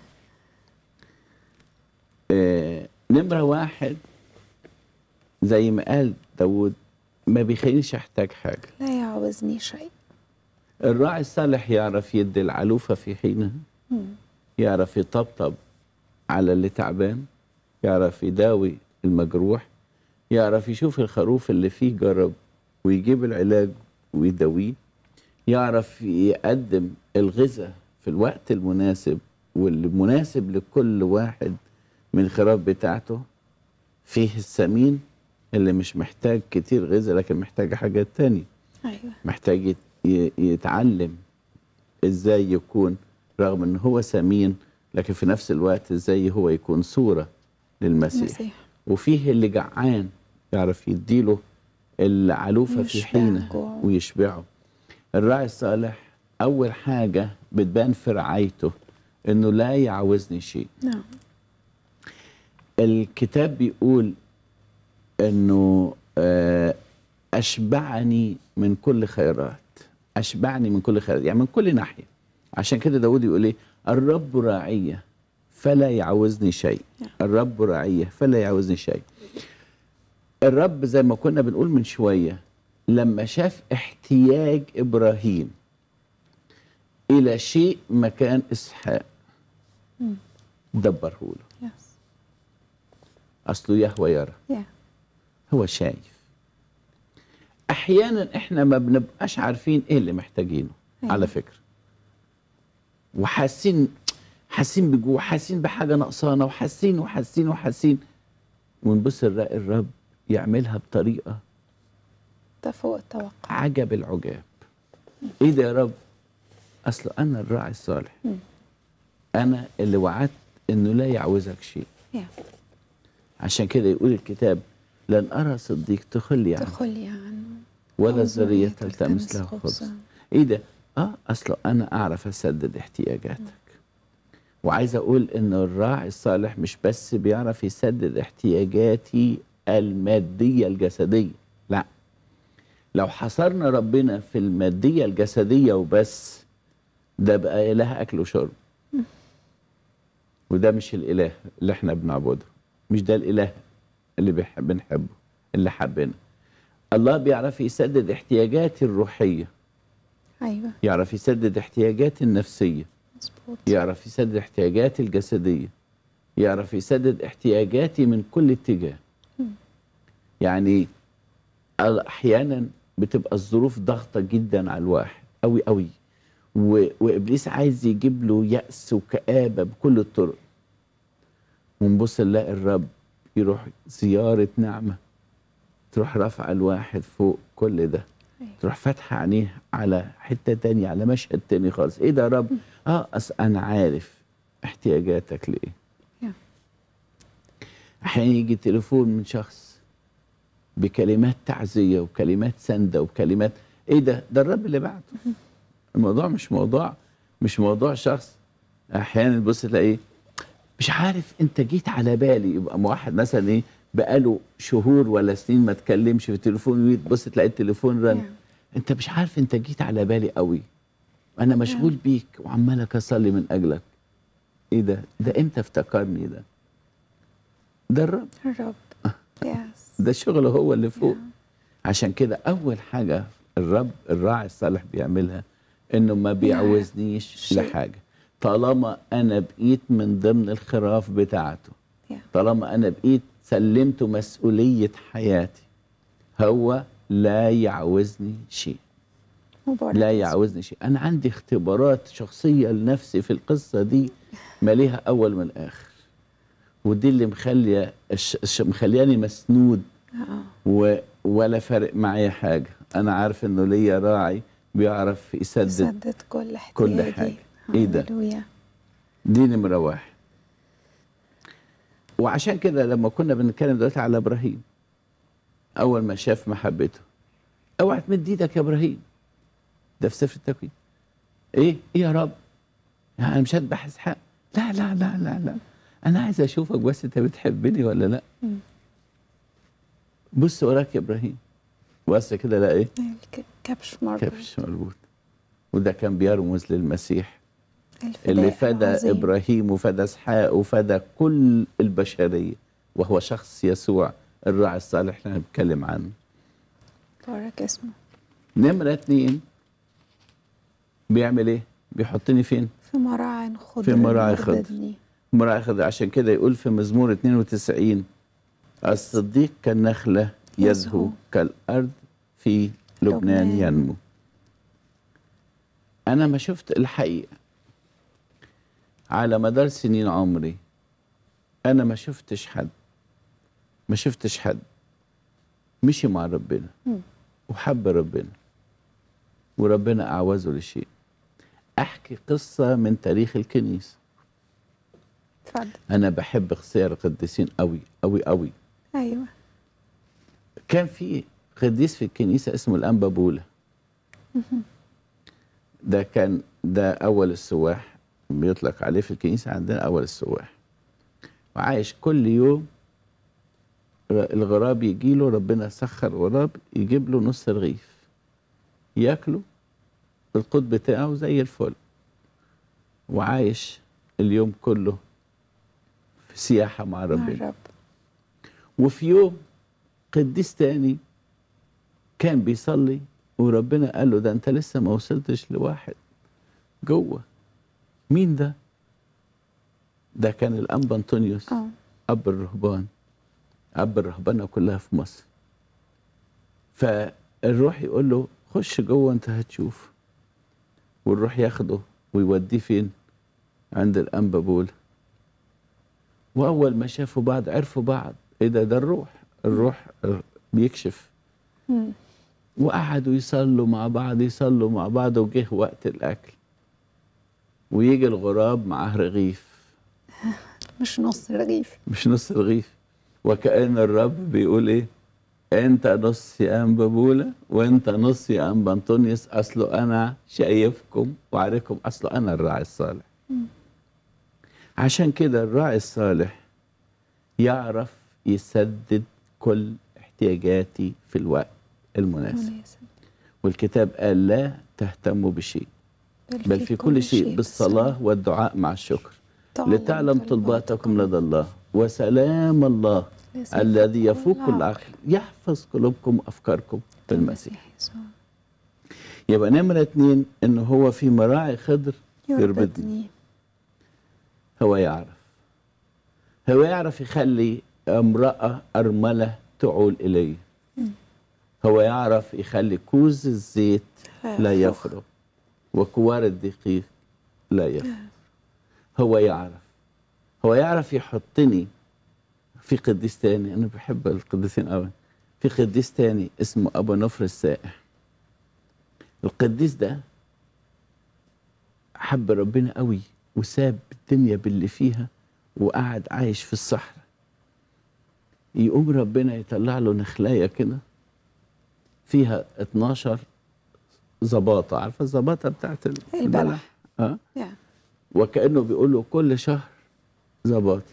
آه، نمرة واحد زي ما قال داود ما بيخلينيش احتاج حاجة
لا يعوزني شيء
الراعي الصالح يعرف يدي العلوفة في حينها يعرف يطبطب على اللي تعبان يعرف يداوي المجروح يعرف يشوف الخروف اللي فيه جرب ويجيب العلاج ويداويه يعرف يقدم الغذاء في الوقت المناسب والمناسب لكل واحد من الخراف بتاعته فيه السمين اللي مش محتاج كتير غذاء لكن محتاج حاجات تانية
ايوه
محتاج يت- ي- يتعلم ازاي يكون رغم ان هو سمين لكن في نفس الوقت ازاي هو يكون صورة للمسيح
المسيح
وفيه اللي جعان يعرف يديله العلوفة في
يشبع
حينها
جوعه.
ويشبعه الراعي الصالح أول حاجة بتبان في رعايته إنه لا يعوزني شيء
نعم
الكتاب بيقول انه آه، اشبعني من كل خيرات اشبعني من كل خيرات يعني من كل ناحيه عشان كده داود يقول ايه الرب راعيه فلا يعوزني شيء الرب راعيه فلا يعوزني شيء الرب زي ما كنا بنقول من شويه لما شاف احتياج ابراهيم الى شيء مكان اسحاق دبره له
يس
اصله يهوى يرى
يا
هو شايف احيانا احنا ما بنبقاش عارفين ايه اللي محتاجينه
أيوة.
على فكره وحاسين حاسين بجوع حاسين بحاجه نقصانه وحاسين وحاسين وحاسين ونبص نلاقي الرب يعملها بطريقه
ده فوق التوقع
عجب العجاب ايه ده يا رب اصل انا الراعي الصالح انا اللي وعدت انه لا يعوزك شيء
يا
عشان كده يقول الكتاب لن ارى صديق تخلي عنه
تخلي عنه
ولا
أو
الذرية
ذرية
تلتمس
تلتمس
له
خبزا.
خبز ايه ده اه اصلا انا اعرف اسدد احتياجاتك وعايز اقول ان الراعي الصالح مش بس بيعرف يسدد احتياجاتي المادية الجسدية لا لو حصرنا ربنا في المادية الجسدية وبس ده بقى إله أكل وشرب وده مش الإله اللي احنا بنعبده مش ده الإله اللي بيح- بنحبه اللي حبنا الله بيعرف يسدد احتياجاتي الروحية
ايوه
يعرف يسدد احتياجاتي النفسية
مظبوط
يعرف يسدد احتياجاتي الجسدية يعرف يسدد احتياجاتي من كل اتجاه يعني احيانا بتبقى الظروف ضغطة جدا على الواحد قوي قوي و... وابليس عايز يجيب له يأس وكآبة بكل الطرق ونبص نلاقي الرب يروح زيارة نعمة تروح رافعة الواحد فوق كل ده
أيوة.
تروح فاتحة عينيه على حتة تانية على مشهد تاني خالص ايه ده يا رب اه أصل انا عارف احتياجاتك لايه
يا.
احيانا يجي تليفون من شخص بكلمات تعزية وكلمات سندة وكلمات ايه ده ده الرب اللي بعته الموضوع مش موضوع مش موضوع شخص احيانا تبص تلاقيه مش عارف انت جيت على بالي يبقى واحد مثلا ايه بقاله شهور ولا سنين ما اتكلمش في التليفون وتبص تلاقي التليفون رن
نعم.
انت مش عارف انت جيت على بالي قوي انا مشغول بيك وعمالك اصلي من اجلك ايه ده ده امتى افتكرني ده ده الرب
الرب يس
ده الشغل هو اللي فوق
نعم.
عشان كده اول حاجه الرب الراعي الصالح بيعملها انه ما بيعوزنيش
شيء.
لحاجه طالما انا بقيت من ضمن الخراف بتاعته
يا.
طالما انا بقيت سلمته مسؤوليه حياتي هو لا يعوزني شيء
مبارك
لا
اسمه.
يعوزني شيء انا عندي اختبارات شخصيه لنفسي في القصه دي ماليها اول من اخر ودي اللي مخليه الش- الش- مخلياني مسنود
آه.
و ولا فارق معايا حاجه انا عارف انه ليا راعي بيعرف يسدد
سدد كل احتياجي
كل حاجة. إيه ده؟
هللويا.
دي نمره واحد وعشان كده لما كنا بنتكلم دلوقتي على ابراهيم اول ما شاف محبته اوعى تمد ايدك يا ابراهيم ده في سفر التكوين ايه ايه يا رب يعني انا مش هذبح اسحاق لا لا لا لا لا انا عايز اشوفك بس انت بتحبني ولا لا
مم.
بص وراك يا ابراهيم بص كده لا ايه
الك- كبش مربوط
كبش مربوط وده كان بيرمز للمسيح
الفداء
اللي فدى
العظيم.
ابراهيم وفدى اسحاق وفدى كل البشريه وهو شخص يسوع الراعي الصالح اللي انا بتكلم عنه
بارك اسمه
نمره اتنين بيعمل ايه؟ بيحطني فين؟
في مراع خضر
في مراعي خضر.
يرددني.
مراعي خضر عشان كده يقول في مزمور 92 الصديق كالنخله يزهو
يزهو.
كالارض في لبنان
لبنان.
ينمو انا ما شفت الحقيقه على مدار سنين عمري انا ما شفتش حد ما شفتش حد مشي مع ربنا
مم.
وحب ربنا وربنا اعوزه لشيء احكي قصه من تاريخ الكنيسه
اتفضل
انا بحب اختيار القديسين قوي قوي قوي
ايوه
كان في قديس في الكنيسه اسمه الانبا بولا ده كان ده اول السواح بيطلق عليه في الكنيسه عندنا اول السواح وعايش كل يوم ر- الغراب يجي له ربنا سخر غراب يجيب له نص رغيف ياكله القوت بتاعه زي الفل وعايش اليوم كله في سياحه مع
مع
ربنا
الرب
وفي يوم قديس تاني كان بيصلي وربنا قال له ده انت لسه ما وصلتش لواحد جوه مين ده ده كان الانبا انطونيوس
اه
اب الرهبان اب الرهبانه كلها في مصر فالروح يقول له خش جوه انت هتشوف والروح ياخده ويوديه فين عند الانبا بولا واول ما شافوا بعض عرفوا بعض ايه ده ده الروح الروح بيكشف
مم.
وقعدوا يصلوا مع بعض يصلوا مع بعض وجه وقت الاكل ويجي الغراب معاه رغيف
مش نص رغيف
مش نص رغيف وكأن الرب بيقول ايه انت نص يا انبا بولا وانت نص يا انبا انطونيوس اصله انا شايفكم وعارفكم اصله انا الراعي الصالح عشان كده الراعي الصالح يعرف يسدد كل احتياجاتي في الوقت المناسب
مناسب
والكتاب قال لا تهتموا بشيء بل في كل شيء بالصلاة والدعاء مع الشكر لتعلم طلباتكم لدى الله وسلام الله الذي يفوق كل عقل يحفظ قلوبكم وافكاركم في المسيح
يسوع.
يبقى نمرة اتنين ان هو في مراعي خضر يربطني
يربطني
هو يعرف هو يعرف يخلي امرأة أرملة تعول إليه هو يعرف يخلي كوز الزيت لا
يفرغ.
يفرغ وكوار الدقيق لا يفرغ هو يعرف هو يعرف يحطني في قديس تاني أنا بحب القديسين أوي في قديس تاني اسمه أبو نفر السائح القديس ده حب ربنا قوي وساب الدنيا باللي فيها وقعد عايش في الصحراء يقوم ربنا يطلع له نخلايه كده فيها 12 زباطه عارفه الزباطه بتاعت ال-
البلح.
اه
يا.
وكانه بيقول له كل شهر زباطه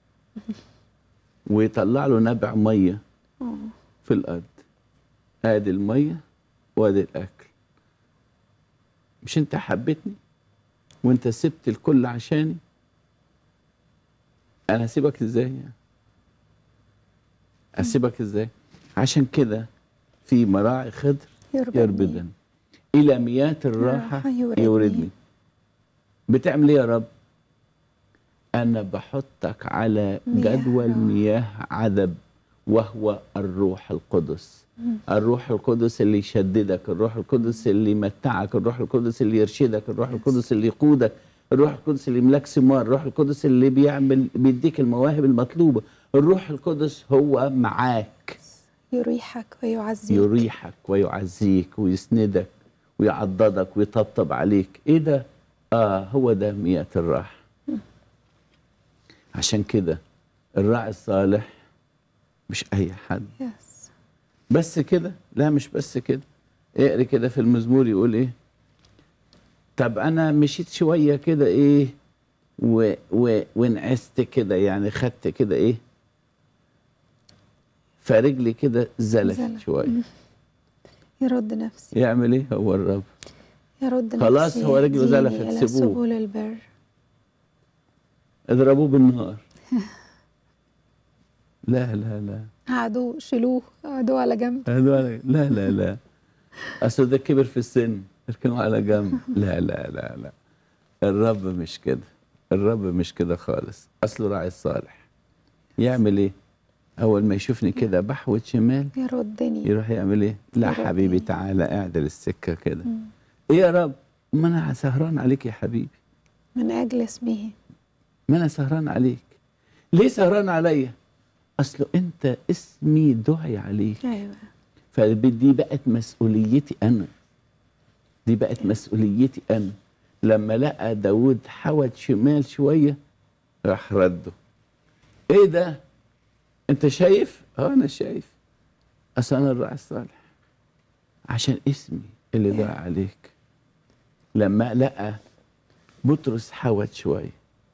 ويطلع له نبع ميه
آه.
في الارض ادي الميه وادي الاكل مش انت حبيتني وانت سبت الكل عشاني انا هسيبك ازاي يعني اسيبك ازاي عشان كده في مراعي خضر
يربدني.
يربدن الى مياه الراحه
الراحة يوردني.
يوردني بتعمل ايه يا رب انا بحطك على
مياه
جدول
الراحة.
مياه عذب وهو الروح القدس الروح القدس اللي يشددك الروح القدس اللي يمتعك الروح القدس اللي يرشدك الروح القدس اللي يقودك الروح القدس اللي يملاك ثمار الروح القدس اللي بيعمل بيديك المواهب المطلوبة الروح القدس هو معاك
يريحك ويعزيك
يريحك ويعزيك ويسندك ويعضدك ويطبطب عليك ايه ده اه هو ده مياه الراحة عشان كده الراعي الصالح مش اي حد
يس
بس كده لا مش بس كده اقري كده في المزمور يقول ايه طب انا مشيت شويه كده ايه و و ونعست كده يعني خدت كده ايه فرجلي كده زلت
زلت.
شويه
يرد نفسي
يعمل ايه هو الرب
يرد
خلاص
نفسي
هو رجله
يهديني
زلفت،
إلى
سيبوه.
سبل البر
اضربوه بالنار لا لا لا
قعدوه شيلوه قعدوه على جنب
هذول لا لا لا اصل ده كبر في السن اركنوا على جنب لا لا لا لا الرب مش كده الرب مش كده خالص اصله راعي الصالح يعمل ايه اول ما يشوفني كده بحوة شمال
يردني
يروح يعمل ايه لا
يرد
حبيبي
إيه؟
تعالى اعدل السكه كده ايه يا رب ما انا سهران عليك يا حبيبي
من أجل اسمه
ما انا سهران عليك ليه سهران عليا اصله انت اسمي دعي عليك
أيوة
فدي بقت مسؤوليتي انا دي بقت مسؤوليتي انا لما لقى داود حود شمال شويه راح رده ايه ده انت شايف اه انا شايف اصل انا الراعي الصالح عشان اسمي اللي دعا عليك لما لقى بطرس حود شويه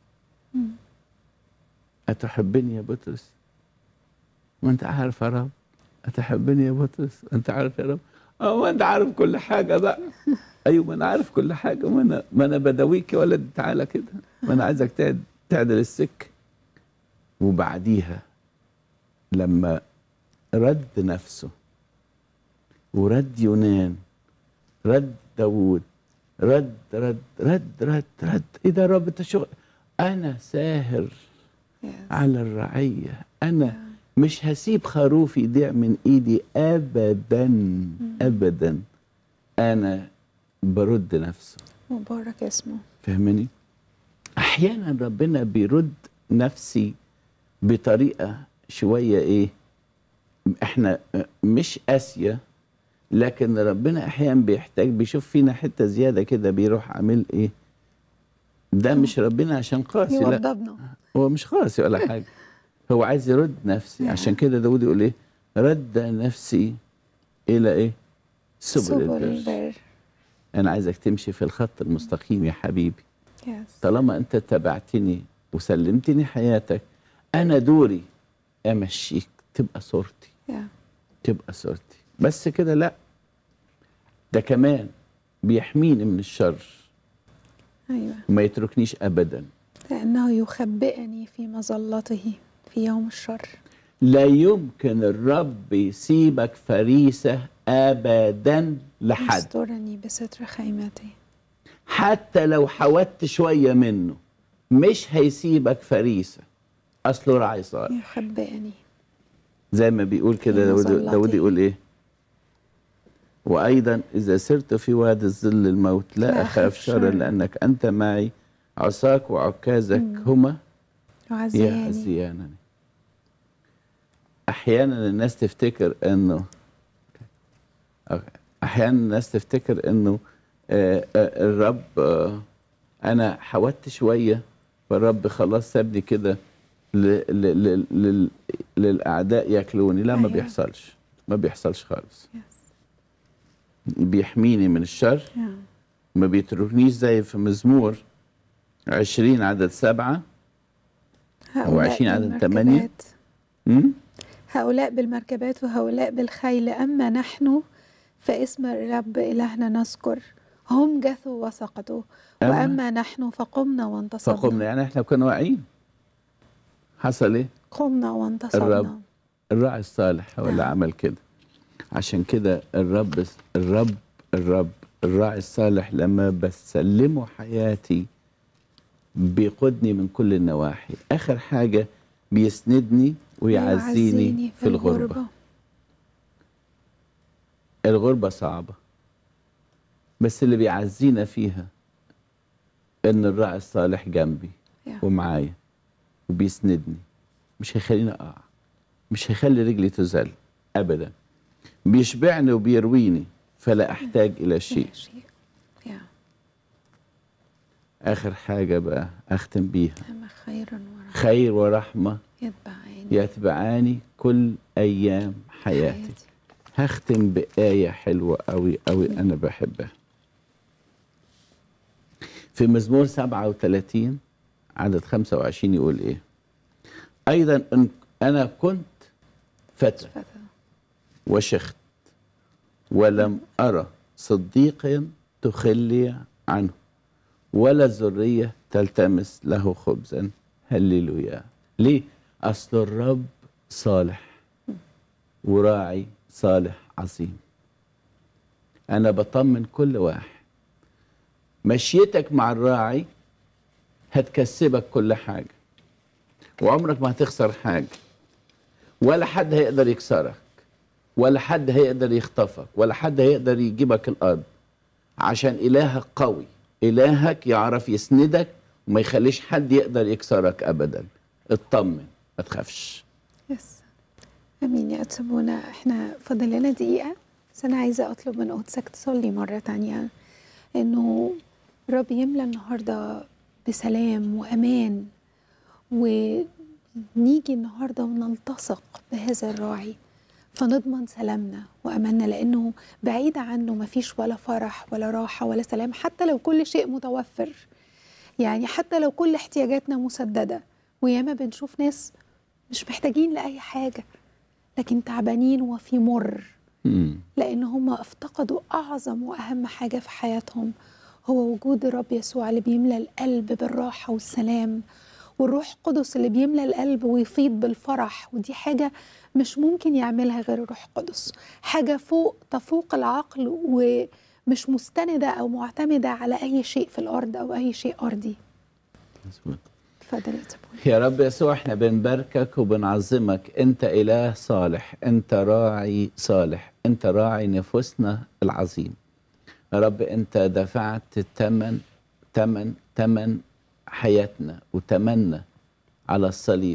أتحبني يا بطرس ما أنت عارف يا رب أتحبني يا بطرس أنت عارف يا رب أه ما أنت عارف كل حاجة بقى أيوة ما أنا عارف كل حاجة ما أنا ما أنا بدويك يا ولد تعالى كده ما أنا عايزك تعد تعدل السك وبعديها لما رد نفسه ورد يونان رد داوود رد رد رد رد رد ايه ده يا رب انت شغل انا ساهر
يس.
على الرعية أنا مش هسيب خروف يضيع من إيدي أبدا أبدا أنا برد نفسه
مبارك اسمه
فاهمني أحيانا ربنا بيرد نفسي بطريقة شوية إيه إحنا مش قاسية لكن ربنا أحيانا بيحتاج بيشوف فينا حتة زيادة كده بيروح عامل إيه ده مش ربنا عشان قاسي لا
يوضبنا
هو مش قاسي ولا حاجه هو عايز يرد نفسي عشان كده داود يقول ايه رد نفسي الى ايه سبل,
سبل
البر
البر
انا عايزك تمشي في الخط المستقيم يا حبيبي
يس
طالما انت تبعتني وسلمتني حياتك انا دوري امشيك تبقى صورتي
يا.
تبقى صورتي بس كده لا ده كمان بيحميني من الشر
أيوة
وما يتركنيش ابدا
لأنه يخبئني في مظلته في يوم الشر
لا يمكن الرب يسيبك فريسة أبدا لحد
يسترني بستر خيمته
حتى لو حودت شوية منه مش هيسيبك فريسة أصله راعي صالح
يخبئني
زي ما بيقول كده
في
داود,
مظلته.
داود يقول إيه وأيضا إذا سرت في وادي الظل الموت لا,
لا
أخاف
أخاف
شرا
شرا.
لأنك أنت معي عصاك وعكازك هما
يعزياني
يحزيانني احيانا الناس تفتكر انه احيانا الناس تفتكر انه آه، آه، الرب آه، انا حودت شويه فالرب خلاص سابني كده ل- ل- ل- لل- للاعداء ياكلوني لا ما
أيوة.
بيحصلش ما بيحصلش خالص
يس.
بيحميني من الشر
يا.
ما بيتركنيش زي في مزمور عشرين عدد سبعة
هؤلاء
عشرين عدد
بالمركبات.
تمانية. م?
هؤلاء بالمركبات وهؤلاء بالخيل أما نحن فاسم الرب إلهنا نذكر هم جثوا وسقطوا
أما-
وأما نحن فقمنا وانتصرنا
فقمنا يعني احنا كنا واقعين حصل ايه
قمنا وانتصرنا
الرب. الراعي الصالح هو اللي
نعم.
عمل كده عشان كده الرب الرب الرب الراعي الصالح لما بسلمه حياتي بيقودني من كل النواحي اخر حاجه بيسندني ويعزيني في الغربه الغربه صعبه بس اللي بيعزينا فيها ان الراعي الصالح جنبي
Yeah.
ومعايا وبيسندني مش هيخليني اقع مش هيخلي رجلي تزل ابدا بيشبعني وبيرويني فلا احتاج الى شيء
لا شيء يا
اخر حاجه بقى اختم بيها
أما خيرا ورحمة
خير ورحمه
يتبعاني
يتبعاني كل ايام حياتي هختم بآية حلوة أوي أوي أنا بحبها في مزمور 37 عدد 25 يقول إيه أيضا إن أنا كنت فتى
فتى.
وشخت ولم أرى صديق تخلي عنه ولا ذرية تلتمس له خبزا هللويا ليه؟ أصل الرب صالح وراعي صالح عظيم أنا بطمن كل واحد مشيتك مع الراعي هتكسبك كل حاجة وعمرك ما هتخسر حاجة ولا حد هيقدر يكسرك ولا حد هيقدر يخطفك ولا حد هيقدر يجيبك الأرض عشان إلهك قوي إلهك يعرف يسندك وما يخليش حد يقدر يكسرك أبدا اطمن ما تخافش
يس امين يا اتسابونا احنا فاضل لنا دقيقه بس انا عايزه اطلب من قدسك تصلي مره تانية انه الرب يملى النهارده بسلام وامان ونيجي النهارده ونلتصق بهذا الراعي فنضمن سلامنا واماننا لانه بعيد عنه مفيش ولا فرح ولا راحه ولا سلام حتى لو كل شيء متوفر يعني حتى لو كل احتياجاتنا مسدده وياما بنشوف ناس مش محتاجين لاي حاجه لكن تعبانين وفي مر
مم.
لان هم افتقدوا اعظم واهم حاجه في حياتهم هو وجود الرب يسوع اللي بيملى القلب بالراحه والسلام والروح القدس اللي بيملى القلب ويفيض بالفرح ودي حاجه مش ممكن يعملها غير الروح القدس حاجه فوق تفوق العقل ومش مستنده او معتمده على اي شيء في الارض او اي شيء ارضي
مظبوط.
اتفضل يا تبوي
يا رب يسوع احنا بنباركك وبنعظمك انت اله صالح انت راعي صالح انت راعي نفوسنا العظيم يا رب انت دفعت الثمن ثمن ثمن حياتنا وتمنى على الصليب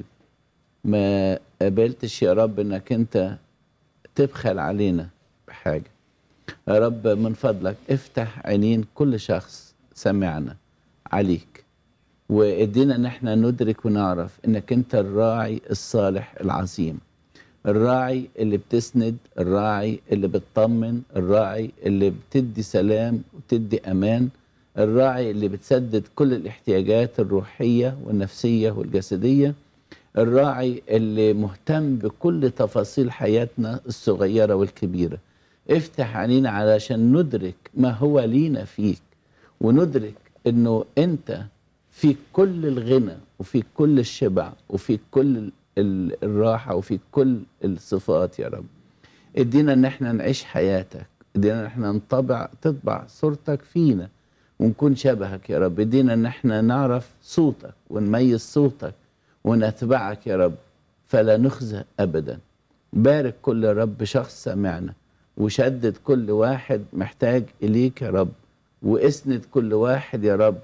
ما قبلتش يا رب انك انت تبخل علينا بحاجه يا رب من فضلك افتح عينين كل شخص سمعنا عليك وادينا ان احنا ندرك ونعرف انك انت الراعي الصالح العظيم الراعي اللي بتسند الراعي اللي بتطمن الراعي اللي بتدي سلام وتدي امان الراعي اللي بتسدد كل الاحتياجات الروحيه والنفسيه والجسديه الراعي اللي مهتم بكل تفاصيل حياتنا الصغيره والكبيره افتح عينينا علشان ندرك ما هو لينا فيك وندرك انه انت في كل الغنى وفي كل الشبع وفي كل ال- ال- الراحه وفي كل الصفات يا رب ادينا ان احنا نعيش حياتك ادينا ان احنا نطبع تطبع صورتك فينا ونكون شبهك يا رب ادينا ان احنا نعرف صوتك ونميز صوتك ونتبعك يا رب فلا نخزى ابدا بارك كل يا رب شخص سمعنا وشدد كل واحد محتاج اليك يا رب واسند كل واحد يا رب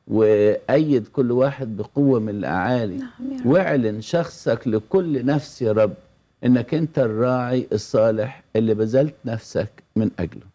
وأيد كل واحد بقوة من الأعالي
نعم يا رب.
واعلن شخصك لكل نفس يا رب إنك أنت الراعي الصالح اللي بذلت نفسك من أجله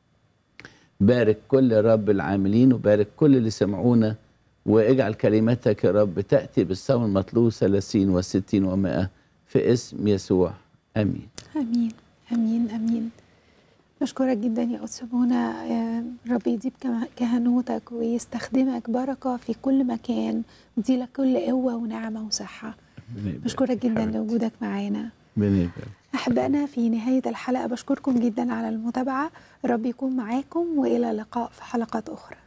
بارك كل يا رب العاملين وبارك كل اللي سمعونا واجعل كلمتك يا رب تأتي بالسوى المطلوب ثلاثين وستين ومائة في اسم يسوع آمين
امين امين امين بشكرك جدا يا أتسابونا آه، رب يديب كما- كهنوتك ويستخدمك بركة في كل مكان ويديلك كل قوة ونعمة وصحة بشكرك جدا
حبيبتي.
لوجودك معانا
بنيبك.
أحبائنا في نهاية الحلقة بشكركم جدا على المتابعة رب يكون معاكم وإلى اللقاء في حلقات أخرى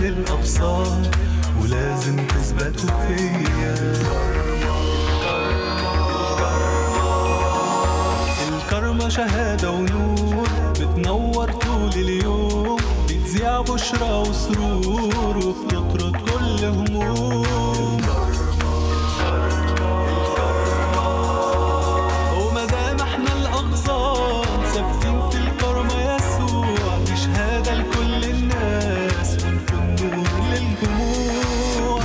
الأبصار ولازم تثبتوا فيا الكرمة شهادة ونور بتنور طول اليوم بتذيع بشرى وسرور وبتطرد كل هموم ومادام احنا الأقصار ثابتين في الكرمة يسوع دي شهادة لكل الناس ونكون نور للجموع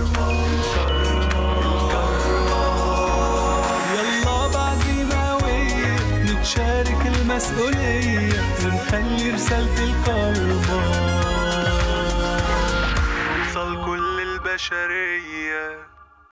يلا بعزيمة قوية نتشارك المسؤولية ونخلي رسالة الكرمة توصل كل البشرية